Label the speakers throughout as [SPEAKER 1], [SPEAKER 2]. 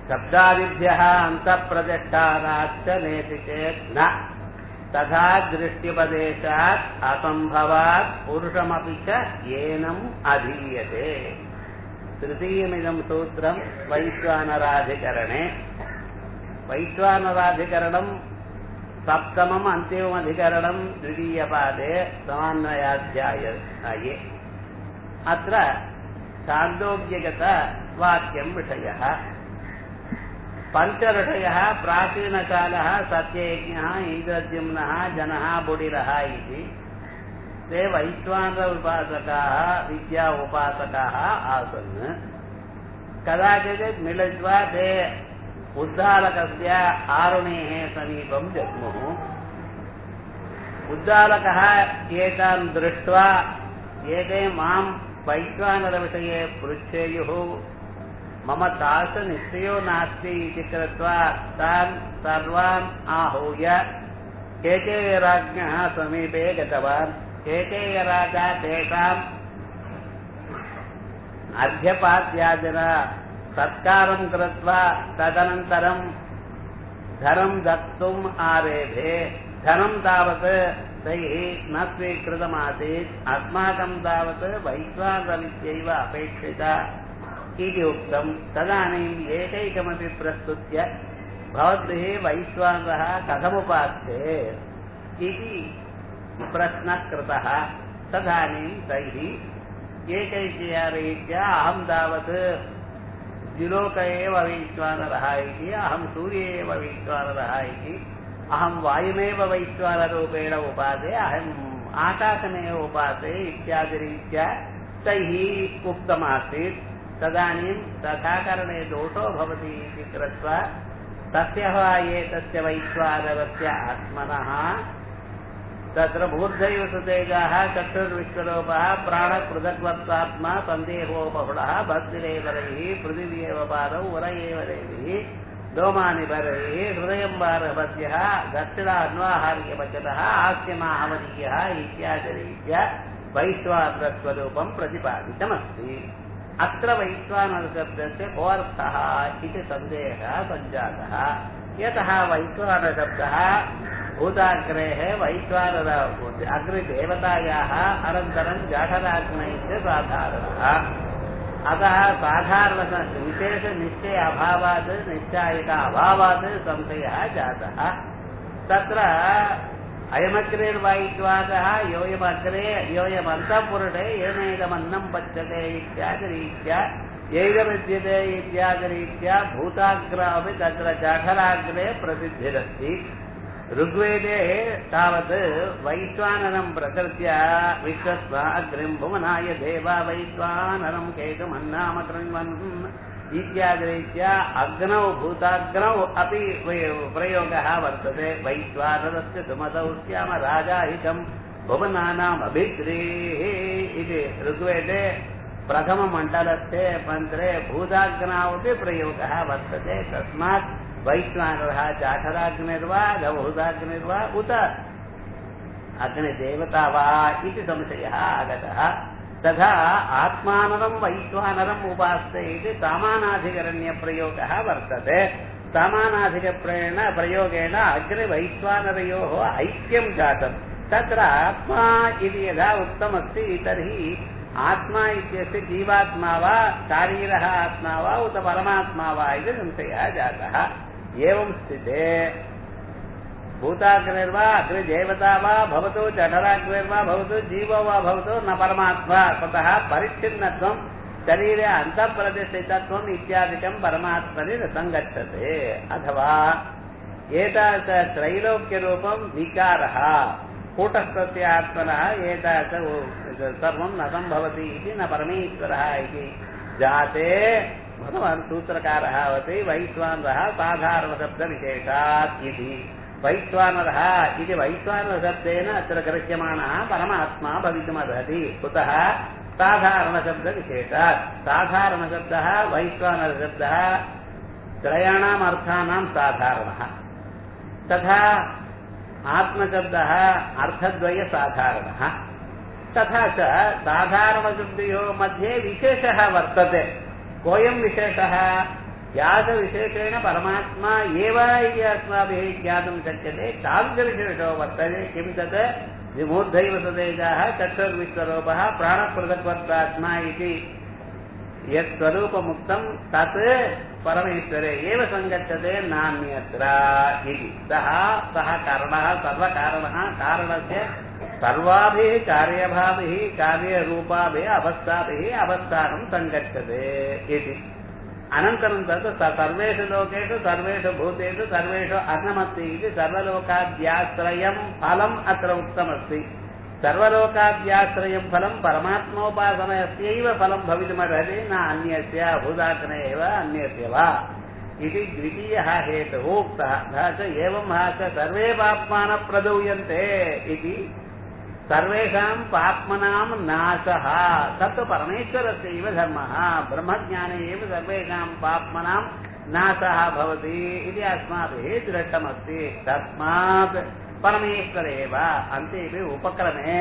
[SPEAKER 1] शब्दादिभ्यः अन्तःप्रतिष्ठानाश्च नेति चेत् न तथा दृष्ट्युपदेशात् असम्भवात् पुरुषमपि च येनम् अधीयते तृतीयमिदं सूत्रम् वैश्वानराधिकरणे वैश्वानराधिकरणम् सप्तमम् अन्तिममधिकरणम् द्वितीयपादे समान्वयाध्याये अत्र छान्दोग्यगतवाक्यम् विषयः पञ्चऋषयः प्राचीनकालः सत्ययज्ञः इन्द्रद्युम्नः जनः बुडिरः इति ते वैश्वानर उपासकाः विद्या उपासकाः आसन् कदाचित् मिलित्वा ते उद्दालकस्य आरुणेः समीपं जग्मुः उद्दालकः एतान् दृष्ट्वा एते मां वैश्वानरविषये पृच्छेयुः मम तादृशनिश्चयो नास्ति इति कृत्वा तान् सर्वान् आहूय केकेयराज्ञः समीपे गतवान् केकेयराजा तेषाम् अर्घ्यपाद्यादिना सत्कारं कृत्वा तदनन्तरं धनं दत्तुम् आरेभे धनं तावत् तैः न स्वीकृतमासीत् अस्माकं तावत् वैश्वानरविद्यैव अपेक्षिता इति उक्तं तदानीम् एकैकमपि प्रस्तुत्य भवद्भिः वैश्वानरः कथमुपास्ते इति प्रश्नः कृतः तदानीं तैः एकैकया रीत्या अहं तावत् द्युलोक एव वैश्वानरः इति अहं सूर्ये एव वैश्वानरः इति अहं वायुमेव वैश्वानरूपेण उपासे अहम् आकाशमेव उपासे इत्यादिरीत्या तैः उक्तमासीत् तदानीं तथाकरणे दोषो भवति इति कृत्वा तस्य वा एतस्य वैश्वानरस्य आत्मनः तत्र मूर्धैव सुतेजाः चक्षुर्विश्वरूपः प्राणपृथग्वत्वात्मा सन्देहोपहुडः भक्तिरेवरैः पृथिव्येव पादौ उर एव देविः दोमानि परैः हृदयं वारभद्यः दक्षिणान्वाहार्यवचनः हास्यमाहवनीयः इत्यादिरीत्या वैश्वानरस्वरूपं प्रतिपादितमस्ति अत्र वैश्वानरशब्दस्य कोऽर्थः इति सन्देहः सञ्जातः यतः वैश्वानरशब्दः भूताग्रेः वैश्वानर अग्निदेवतायाः अनन्तरं जाठराग्नैः साधारणः अतः साधारण विशेषनिश्चय अभावात् निश्चायक अभावात् संशयः जातः तत्र अयमग्निर्वैश्वानः योऽयमग्रे योऽयमन्तःपुरुषे येनैदमन्नं पच्यते इत्यादिरीत्या यैदविद्यते इत्यादिरीत्या भूताग्रमपि तत्र जठराग्रे प्रसिद्धिरस्ति ऋग्वेदे तावत् वैश्वानरं प्रकृत्य विश्वस्व अग्निं भुवनाय देवा वैश्वानरं केतुमन्नाम कृण्वन् इत्यादिरीत्या अग्नौ भूताग्नौ अपि प्रयोगः वर्तते वैश्वानरस्य सुमतौ स्याम राजाहितं भुवनानाम् अभिद्रीः इति ऋग्वेदे प्रथममण्डलस्थे मन्त्रे भूताग्नावपि प्रयोगः वर्तते तस्मात् वैश्वानरः जाठराग्निर्वा गवहुदाग्निर्वा उत अग्निदेवता वा इति संशयः आगतः तथा आत्मानरं वैश्वानरम् उपास्ते इति सामानाधिकरण्यप्रयोगः वर्तते सामानाधिकप्रेण प्रयोगेण अग्निवैश्वानरयोः ऐक्यं जातं तत्र आत्मा इति यदा उक्तमस्ति तर्हि आत्मा इत्यस्य जीवात्मा वा शारीरः आत्मा वा उत परमात्मा वा इति संशयः जातः एवं स्थिते भूताग्निर्वा अग्निदेवता वा भवतु जठराग्निर्वा भवतु जीवो वा भवतु न परमात्मा स्वतः परिच्छिन्नत्वं शरीरे अन्तःप्रतिष्ठितत्वम् इत्यादिकं परमात्मनि न सङ्गच्छते अथवा एतादृश त्रैलोक्यरूपं विकारः कूटस्थस्य आत्मनः एतादृश सर्वं न सम्भवति इति न परमेश्वरः इति जाते भगवान् सूत्रकारः वदति वैश्वानरः साधारणशब्दविशेषात् इति वैश्वानरः इति वैश्वानरशब्देन अत्र गृह्यमाणः परमात्मा भवितुमर्हति कुतः साधारणशब्दविशेषात् साधारणशब्दः वैश्वानरशब्दः त्रयाणाम् अर्थानां साधारणः तथा आत्मशब्दः अर्थद्वयसाधारणः तथा च साधारणशब्दयोः मध्ये विशेषः वर्तते कोऽयं विशेषः व्यासविशेषेण परमात्मा एव इति अस्माभिः ज्ञातुं शक्यते तादृशविशेषो वर्तते किं तत् विमूर्धैव सदेजाः चक्षुर्विश्वरूपः प्राणपृथक्वत्वात्मा इति यत् स्वरूपमुक्तं तत् परमेश्वरे एव सङ्गच्छते नान्यत्र इति सः सः कारणः सर्वकारणः कारणस्य सर्वाभिः कार्यभाभिः कार्यरूपाभिः अवस्थाभिः अवस्थानं सङ्गच्छते इति अनन्तरं तत् स सर्वेषु लोकेषु सर्वेषु भूतेषु सर्वेषु अन्नमस्ति इति सर्वलोकाद्याश्रयं फलम् अत्र उक्तमस्ति सर्वलोकाद्याश्रयं फलं परमात्मोपासनस्यैव फलं भवितुमर्हति न अन्यस्य भूदाग्ने एव अन्यस्य वा इति द्वितीयः हेतुः उक्तः अतः च एवं च सर्वे पाप्मानः प्रदूयन्ते इति सर्वेषां पाप्मनां नाशः तत् परमेश्वरस्यैव धर्मः ब्रह्मज्ञाने एव सर्वेषां पाप्मनां नाशः भवति इति अस्माभिः दृष्टमस्ति तस्मात् परमेश्वर एव अन्तेपि उपक्रमे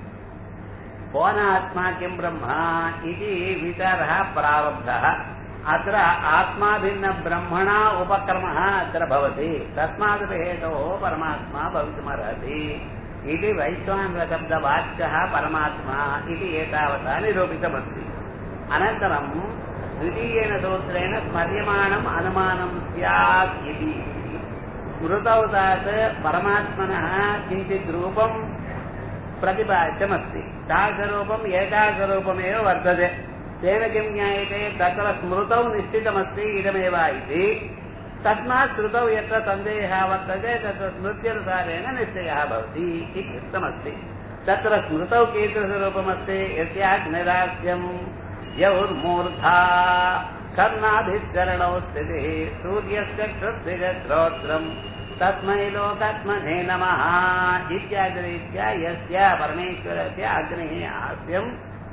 [SPEAKER 1] कोनात्मा किं ब्रह्म इति विचारः प्रारब्धः अत्र आत्माभिन्नब्रह्मणा उपक्रमः अत्र भवति तस्मादपि हेतोः परमात्मा भवितुमर्हति इति वैश्वानरशब्दवाच्यः परमात्मा इति एतावता निरूपितमस्ति अनन्तरं द्वितीयेन सूत्रेण स्मर्यमाणम् अनुमानं स्यात् इति स्मृतौ तात् परमात्मनः किञ्चित् रूपं प्रतिपाद्यमस्ति तादृशरूपम् एकादशरूपमेव वर्तते तेन किं ज्ञायते तत्र स्मृतौ निश्चितमस्ति इदमेव इति तस्मात् श्रुतौ यत्र सन्देहः वर्तते तत्र स्मृत्यनुसारेण निश्चयः भवति इति उक्तमस्ति तत्र स्मृतौ कीदृशरूपमस्ति यस्याग्निरास्यम् यौर्मूर्धा कर्णाभिश्चरणौ स्थितिः सूर्यस्य क्षुद्धिजश्रोत्रम् तस्मै लोकात्मने नमः इत्यादिरीत्या यस्य परमेश्वरस्य अग्निः हास्यम्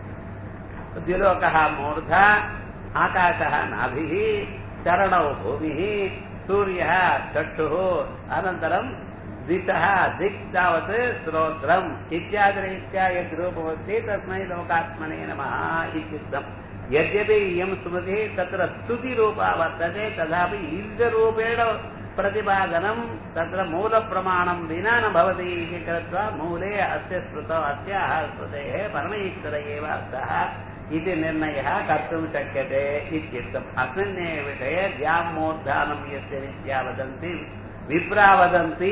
[SPEAKER 1] द्विलोकः मूर्धा आकाशः नाभिः चरणौ भूमिः सूर्यः चक्षुः अनन्तरं दिशः दिक् तावत् श्रोत्रम् इत्यादिरीत्या यद्रूपमस्ति तस्मै लोकात्मने नमः इत्युक्तम् यद्यपि इयं स्मृतिः तत्र स्तुतिरूपा वर्तते तथापि ईर्जरूपेण प्रतिपादनं तत्र मूलप्रमाणं विना न भवति इति कृत्वा मूले अस्य स्मृतौ अस्याः स्मृतेः परमेश्वर एव अर्थः इति निर्णयः कर्तुं शक्यते इत्युक्तम् अस्मिन्नेव विषये व्यामोद्धानं यस्य विद्या वदन्ति विप्रा वदन्ति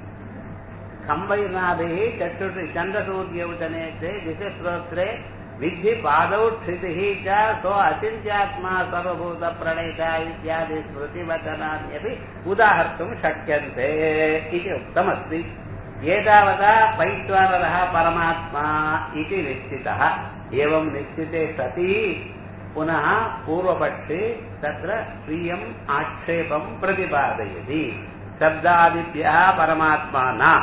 [SPEAKER 1] खम्बैर्नाभिः चक्षुषि चन्द्रसूर्यौ च नेत्रे दिशस्रोत्रे विद्धि पादौ क्षितिः च सो अचिन्त्यात्मा सर्वभूतप्रणयिता इत्यादि स्मृतिवचनान्यपि उदाहर्तुं शक्यन्ते इति उक्तमस्ति एतावता वैश्वानरः परमात्मा इति निश्चितः एवं निश्चिते सति पुनः पूर्वपक्षे तत्र स्वीयम् आक्षेपं प्रतिपादयति शब्दादिभ्यः परमात्मा न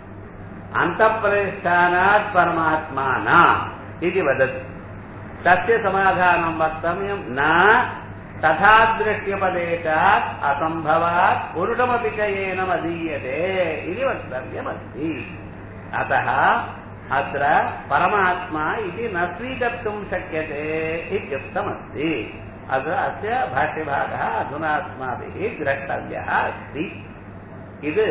[SPEAKER 1] अन्तःप्रतिष्ठानात् परमात्मा न इति वदति तस्य समाधानं वक्तव्यं न तथा दृष्ट्यपदेशात् असम्भवात् पुरुषमपि च येन मदीयते इति वक्तव्यमस्ति अतः अत्र परमात्मा इति न स्वीकर्तुं शक्यते इत्युक्तमस्ति अत्र अस्य भाष्यभागः अधुना अस्माभिः द्रष्टव्यः अस्ति இது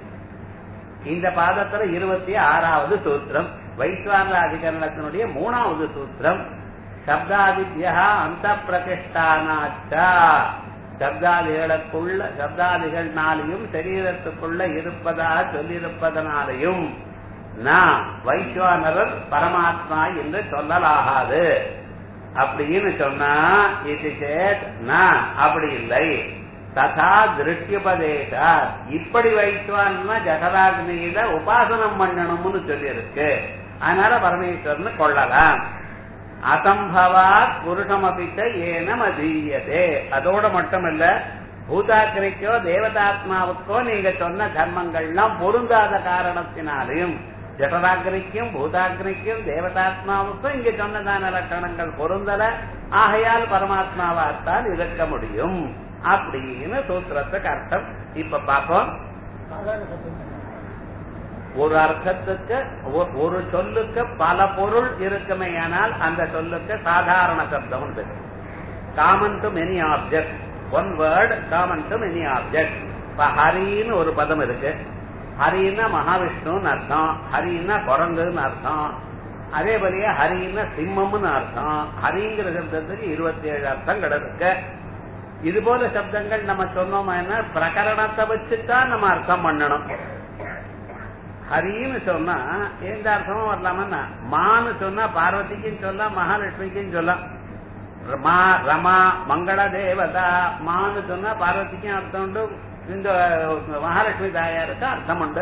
[SPEAKER 1] இந்த பாதத்துல இருபத்தி ஆறாவது சூத்திரம் வைஸ்வான அதிகரணத்தினுடைய மூணாவது சூத்திரம் சப்தாதிபியா அந்த பிரதிஷ்டானாச்சா சப்தாதிகளுக்குள்ள சப்தாதிகள்னாலையும் சரீரத்துக்குள்ள இருப்பதாக சொல்லியிருப்பதனாலையும் நான் வைஸ்வானரர் பரமாத்மா என்று சொல்லலாகாது அப்படின்னு சொன்னா இது சேத் நான் அப்படி இல்லை ததா திருஷ்யுபதேசா இப்படி வைத்வான்னா ஜகதாக்னியில உபாசனம் பண்ணணும்னு சொல்லியிருக்கு அதனால பரமேஸ்வரன் கொள்ளலாம் அசம்பவாத் புருஷமபித்த ஏனம் அதீயதே அதோட மட்டுமல்ல பூதாக்கினிக்கோ தேவதாத்மாவுக்கோ நீங்க சொன்ன தர்மங்கள்லாம் பொருந்தாத காரணத்தினாலையும் ஜடராக்னிக்கும் பூதாக்னிக்கும் தேவதாத்மாவுக்கும் இங்க சொன்னதான லட்சணங்கள் பொருந்தல ஆகையால் பரமாத்மாவாத்தான் இருக்க முடியும் அப்படின்னு சூத்திரத்துக்கு அர்த்தம் இப்ப பார்ப்போம் ஒரு அர்த்தத்துக்கு ஒரு சொல்லுக்கு பல பொருள் இருக்குமே ஆனால் அந்த சொல்லுக்கு சாதாரண சப்தம் common to many object one word common to many object இப்ப ஹரின்னு ஒரு பதம் இருக்கு ஹரின்னா மகாவிஷ்ணுன்னு அர்த்தம் ஹரின்னா குரங்குன்னு அர்த்தம் அதே போலயே ஹரின்னா சிம்மம்னு அர்த்தம் ஹரிங்கிற சப்தத்துக்கு இருபத்தி ஏழு அர்த்தங்கள் இருக்கு இது போல சப்தங்கள் நம்ம சொன்னோம்னா பிரகரணத்தை வச்சுதான் நம்ம அர்த்தம் பண்ணணும் ஹரின்னு சொன்னா எந்த அர்த்தமும் வரலாமன்னா மான்னு சொன்னா பார்வதிக்கும் சொல்லலாம் மகாலட்சுமிக்கும் சொல்லலாம் மா ரமா மங்கள தேவதா மான்னு சொன்னா பார்வதிக்கும் அர்த்தம் உண்டு இந்த மகாலட்சுமி தாயாருக்கு அர்த்தம் உண்டு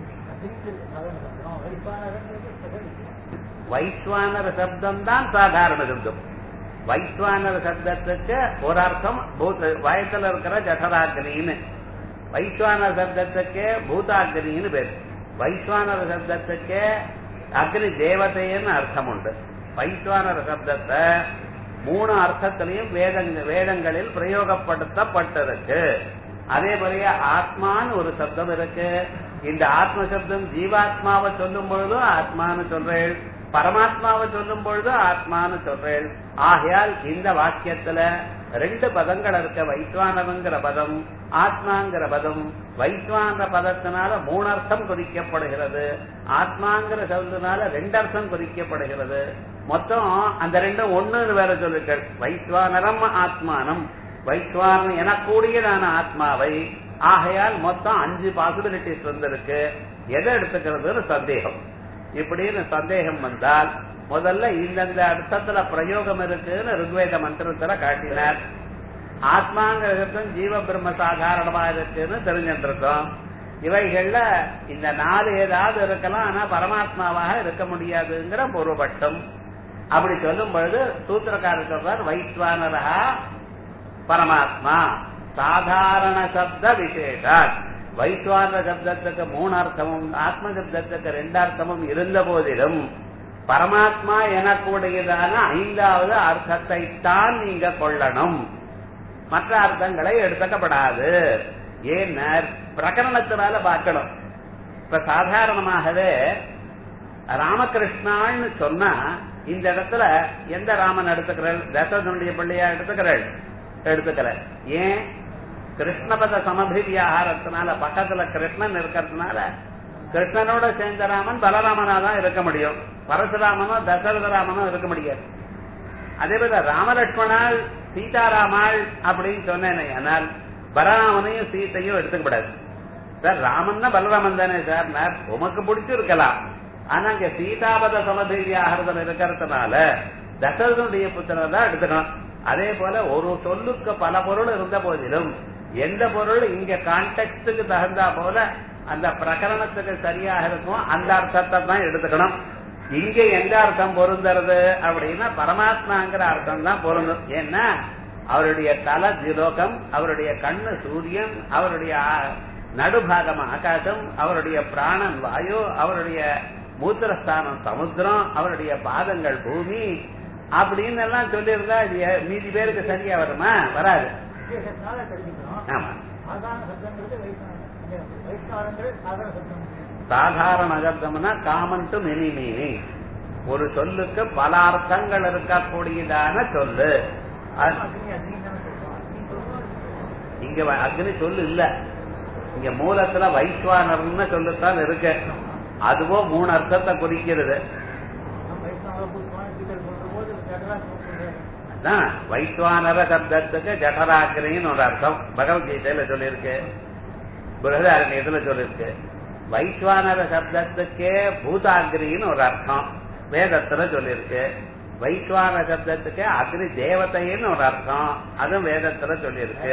[SPEAKER 1] வைஸ்வானர சப்தம் தான் சாதாரண சப்தம் வைஸ்வானர சப்தத்துக்கு ஒரு அர்த்தம் பூத வயத்துல இருக்கிற ஜசராக்னின்னு வைஸ்வானர சப்தத்துக்கு பூதாக்னின்னு பேரு வைஸ்வானர சப்தத்துக்கு அக்னி தேவதைன்னு அர்த்தம் உண்டு வைஸ்வானர சப்தத்தை மூணு அர்த்தத்திலையும் வேதங்க வேதங்களில் பிரயோகப்படுத்தப்பட்டிருக்கு அதே போலயே ஆத்மான்னு ஒரு சப்தம் இருக்கு இந்த ஆத்ம சப்தம் ஜீவாத்மாவை சொல்லும் பொழுதும் ஆத்மான்னு சொல்றேன் பரமாத்மாவை சொல்லும் பொழுது ஆத்மான்னு சொல்றேன் ஆகையால் இந்த வாக்கியத்துல ரெண்டு பதங்கள் இருக்க வைஸ்வானவங்கிற பதம் ஆத்மாங்கிற பதம் வைஸ்வான பதத்தினால மூணு அர்த்தம் குறிக்கப்படுகிறது ஆத்மாங்கிற சொல்றதுனால ரெண்டு அர்த்தம் குறிக்கப்படுகிறது மொத்தம் அந்த ரெண்டும் ஒண்ணுன்னு வேற சொல்லுங்கள் வைஸ்வானரம் ஆத்மானம் வைஸ்வானம் எனக்கூடியதான ஆத்மாவை ஆகையால் மொத்தம் அஞ்சு பாசிபிலிட்டிஸ் வந்திருக்கு எதை எடுத்துக்கிறதுன்னு சந்தேகம் இப்படின்னு சந்தேகம் வந்தால் முதல்ல இந்தந்த அர்த்தத்துல பிரயோகம் இருக்குன்னு ருக்வேத மந்திரத்துல காட்டினார் ஆத்மாங்கிறதும் ஜீவ பிரம்ம சாதாரணமா இருக்குன்னு தெரிஞ்சுட்டு இருக்கோம் இவைகள்ல இந்த நாலு ஏதாவது இருக்கலாம் ஆனா பரமாத்மாவாக இருக்க முடியாதுங்கிற பொருள்பட்டம் அப்படி சொல்லும் பொழுது சூத்திரக்காரர் சொல்றார் வைஸ்வானரா பரமாத்மா சாதாரண சப்த விசேஷாத் வைஸ்வான சப்தத்துக்கு மூணு அர்த்தமும் ஆத்ம சப்தத்துக்கு ரெண்டு அர்த்தமும் இருந்த போதிலும் பரமாத்மா எனக்கூடியதான ஐந்தாவது அர்த்தத்தை தான் நீங்க கொள்ளணும் மற்ற அர்த்தங்களை எடுத்துக்கப்படாது ஏன்னா பிரகரணத்தினால பார்க்கணும் இப்ப சாதாரணமாகவே ராமகிருஷ்ணான்னு சொன்னா இந்த இடத்துல எந்த ராமன் எடுத்துக்கிறாள் தசனுடைய பிள்ளையா எடுத்துக்கிறாள் எடுத்துக்கல ஏன் கிருஷ்ணபத சமபிவியாகாரத்தினால பக்கத்துல கிருஷ்ணன் இருக்கிறதுனால கிருஷ்ணனோட சேர்ந்த ராமன் பலராமனா தான் இருக்க முடியும் பரசுராமனோ தசரத ராமனோ இருக்க முடியாது அதே போல ராமலட்சுமணால் சீதாராமாள் அப்படின்னு சொன்னேன் ஆனால் பலராமனையும் சீத்தையும் எடுத்துக்கூடாது சார் ராமன்னா பலராமன் தானே சார் நான் உமக்கு பிடிச்சிருக்கலாம் ஆனா இங்க சீதாபத சமதேவியாகிறதுல இருக்கிறதுனால தசரதனுடைய புத்திரனை தான் எடுத்துக்கணும் அதே போல ஒரு சொல்லுக்கு பல பொருள் இருந்த போதிலும் எந்த பொருள் இங்க கான்டெக்ட்டுக்கு தகுந்தா போல அந்த பிரகரணத்துக்கு சரியாக இருக்கும் அந்த அர்த்தத்தை தான் எடுத்துக்கணும் இங்க எந்த அர்த்தம் பொருந்துறது அப்படின்னா பரமாத்மாங்கிற அர்த்தம் தான் பொருந்தும் ஏன்னா அவருடைய தல திலோகம் அவருடைய கண்ணு சூரியன் அவருடைய நடுபாகம் ஆகாசம் அவருடைய பிராணன் வாயு அவருடைய மூத்திரஸ்தானம் சமுத்திரம் அவருடைய பாதங்கள் பூமி அப்படின்னு எல்லாம் சொல்லியிருந்தா இது மீதி பேருக்கு சரியா வருமா வராது ஆமா சாதாரண சப்தம்னா காமன் டு மெனி மீனிங் ஒரு சொல்லுக்கு பல அர்த்தங்கள் இருக்கக்கூடியதான சொல்லு இங்க அக்னி சொல்லு இல்ல இங்க மூலத்துல வைஸ்வானர்னு சொல்லுத்தான் இருக்கு அதுவோ மூணு அர்த்தத்தை குறிக்கிறது அதான் வைஸ்வானர சப்தத்துக்கு ஜடராக்கிரின்னு ஒரு அர்த்தம் பகவத்கீதையில சொல்லியிருக்கு புரதாரண்யத்துல சொல்லியிருக்கு வைஸ்வானர சப்தத்துக்கே பூதாகிரின்னு ஒரு அர்த்தம் வேதத்துல சொல்லியிருக்கு வைஸ்வான சப்தத்துக்கு அக்னி தேவதைன்னு ஒரு அர்த்தம் அதுவும் வேதத்துல சொல்லியிருக்கு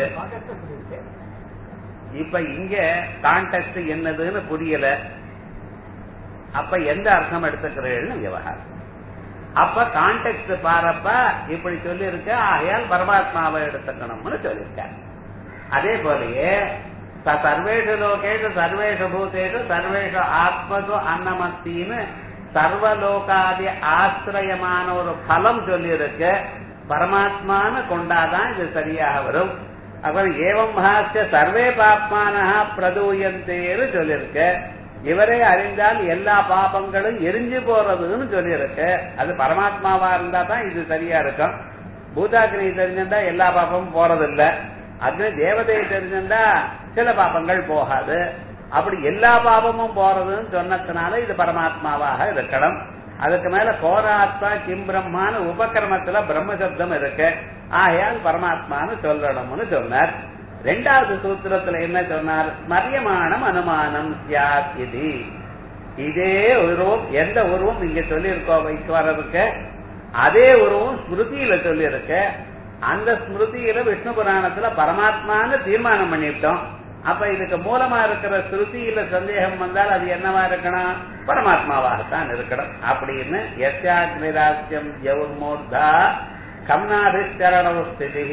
[SPEAKER 1] இப்ப இங்க கான்டெக்ட் என்னதுன்னு புரியல அப்ப எந்த அர்த்தம் எடுத்துக்கிறேன்னு விவகாரம் அப்ப கான்டெக்ட் பாரப்ப இப்படி சொல்லி இருக்க ஆகையால் பரமாத்மாவை எடுத்துக்கணும்னு சொல்லியிருக்க அதே போலயே சர்வேஷு லோகேஷு சர்வேஷு பூதேஷு சர்வேஷு ஆத்மது அன்னமத்தின்னு சர்வலோகாதி ஆசிரியமான ஒரு பலம் சொல்லி இருக்கு பரமாத்மான்னு கொண்டாதான் இது சரியாக வரும் அப்புறம் ஏவம் ஹாஸ்ய சர்வே பாப்மானஹா பிரதூயந்தேன்னு சொல்லியிருக்கு இவரை அறிந்தால் எல்லா பாபங்களும் எரிஞ்சு போறதுன்னு சொல்லியிருக்கு அது பரமாத்மாவா இருந்தா தான் இது சரியா இருக்கும் பூதாக்கினி தெரிஞ்சிருந்தா எல்லா பாபமும் போறதில்ல அக்னி தேவதையை தெரிஞ்சிருந்தா சில பாபங்கள் போகாது அப்படி எல்லா பாபமும் போறதுன்னு சொன்னதுனால இது பரமாத்மாவாக இருக்கணும் அதுக்கு மேல கோராத்மா கிம் பிரம்மான்னு உபக்கிரமத்துல பிரம்ம சப்தம் இருக்கு ஆகையால் பரமாத்மான்னு சொல்லணும்னு சொன்னார் ரெண்டாவது சூத்திரத்துல என்ன சொன்னார் மரியமானம் அனுமானம் சியாத் இது இதே உருவம் எந்த உருவம் இங்க சொல்லியிருக்கோ வைஸ்வரருக்கு அதே உருவம் ஸ்மிருதியில சொல்லியிருக்கு அந்த ஸ்மிருதியில விஷ்ணு புராணத்துல பரமாத்மான்னு தீர்மானம் பண்ணிவிட்டோம் அப்ப இதுக்கு மூலமா இருக்கிற ஸ்ருதியில சந்தேகம் வந்தால் அது என்னவா இருக்கணும் பரமாத்மாவாகத்தான் இருக்கணும் அப்படின்னு எஸ்யாத்மிராசியம் ஜவுர்மூர்தா கம்னாதிச்சரண ஸ்திதி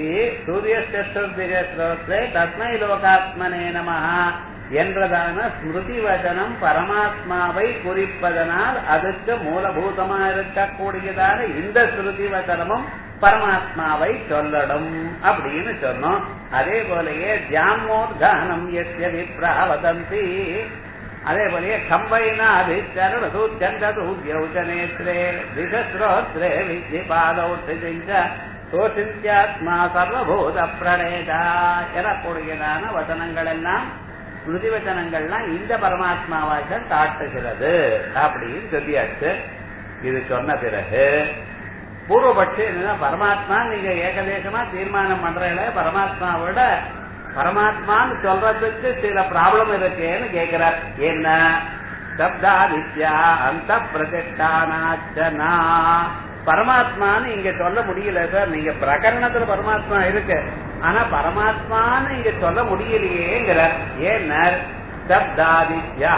[SPEAKER 1] சூரியஸ்திரே தஸ்மை லோகாத்மனே நமஹா என்றதான ஸ்மிருதி வச்சனம் பரமாத்மாவை குறிப்பதனால் அதுக்கு மூலபூதமா இருக்கக்கூடியதான இந்த ஸ்ருதி வச்சனமும் பரமாத்மாவை சொல்லணும் அப்படின்னு சொன்னோம் அதே போலயே ஜாமோர்தானம் எஸ்ய விப்ரா வதந்தி அதே போலயே கம்பைனாதி சரண சூச்சந்த சூரியௌச்சநேத்ரே திசஸ்ரோத்ரே வித்ய பாதௌத்திஞ்ச சோசித்யாத்மா சர்வபூத பிரணேதா எனக்கூடியதான வசனங்கள் எல்லாம் ஸ்மிருதி வச்சனங்கள்லாம் இந்த பரமாத்மாவாக காட்டுகிறது அப்படின்னு சொல்லியாச்சு இது சொன்ன பிறகு பூர்வபட்சம் என்னன்னா பரமாத்மா நீங்க ஏகதேசமா தீர்மானம் பண்றீங்களே பரமாத்மாவோட பரமாத்மான்னு சொல்றதுக்கு சில ப்ராப்ளம் இருக்கேன்னு கேக்குறார் என்ன சப்தாதித்யா அந்த பிரதிஷ்டானாச்சனா பரமாத்மான்னு இங்க சொல்ல முடியல சார் நீங்க பிரகரணத்துல பரமாத்மா இருக்கு ஆனா பரமாத்மான்னு இங்க சொல்ல முடியலையேங்கிறார் ஏன்னர் சப்தாதித்யா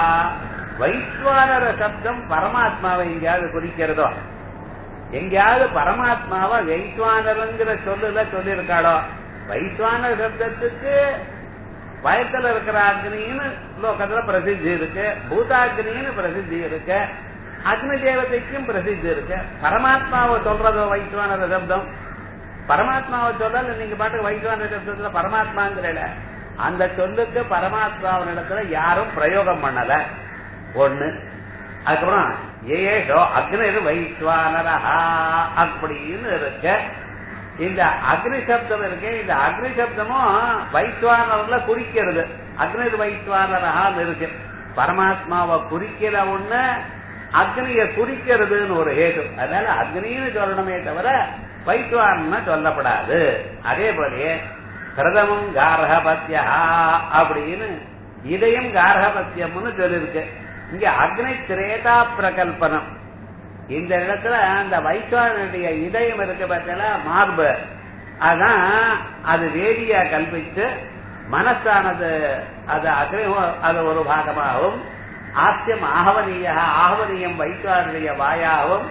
[SPEAKER 1] வைஸ்வானர சப்தம் பரமாத்மாவை எங்கேயாவது குறிக்கிறதோ எங்கேயாவது பரமாத்மாவை வைஸ்வானருங்கிற சொல்லுல சொல்லியிருக்காளோ வைஸ்வானர் சப்தத்துக்கு பயத்துல இருக்கிற அக்னின்னு லோகத்துல பிரசித்தி இருக்கு பூதாக்னின்னு பிரசித்தி இருக்கு அக்னி தேவதைக்கும் பிரசித்தி இருக்கு பரமாத்மாவை சொல்றதோ வைஸ்வானர சப்தம் பரமாத்மாவை சொல்லல நீங்க பாட்டுக்கு வைஸ்வான சப்தத்துல பரமாத்மாங்கிறல அந்த சொல்லுக்கு பரமாத்மாவினிடத்துல யாரும் பிரயோகம் பண்ணல ஒண்ணு அதுக்கப்புறம் ஏஷோ அக்னி வைஸ்வானரஹா அப்படின்னு இருக்கு இந்த அக்னி சப்தம் இருக்கு இந்த அக்னி சப்தமும் வைஸ்வானர்ல குறிக்கிறது அக்னி வைஸ்வானரஹான்னு இருக்கு பரமாத்மாவை குறிக்கிற ஒண்ணு அக்னிய குறிக்கிறதுன்னு ஒரு ஹேது அதனால அக்னின்னு சொல்லணுமே தவிர வைஸ்வான சொல்லப்படாது அதே போலயே பிரதமம் காரகபத்தியா அப்படின்னு இதையும் காரகபத்தியம்னு சொல்லிருக்கு இங்க அக்னி திரேதா பிரகல்பனம் இந்த இடத்துல அந்த வைஸ்வானுடைய இதயம் இருக்கு பார்த்தா மார்பு அதான் அது வேதியா கல்பிச்சு மனசானது அது அக்னி அது ஒரு பாகமாகவும் ஆசியம் ஆகவனீய ஆகவனியம் வைஸ்வானுடைய வாயாகவும்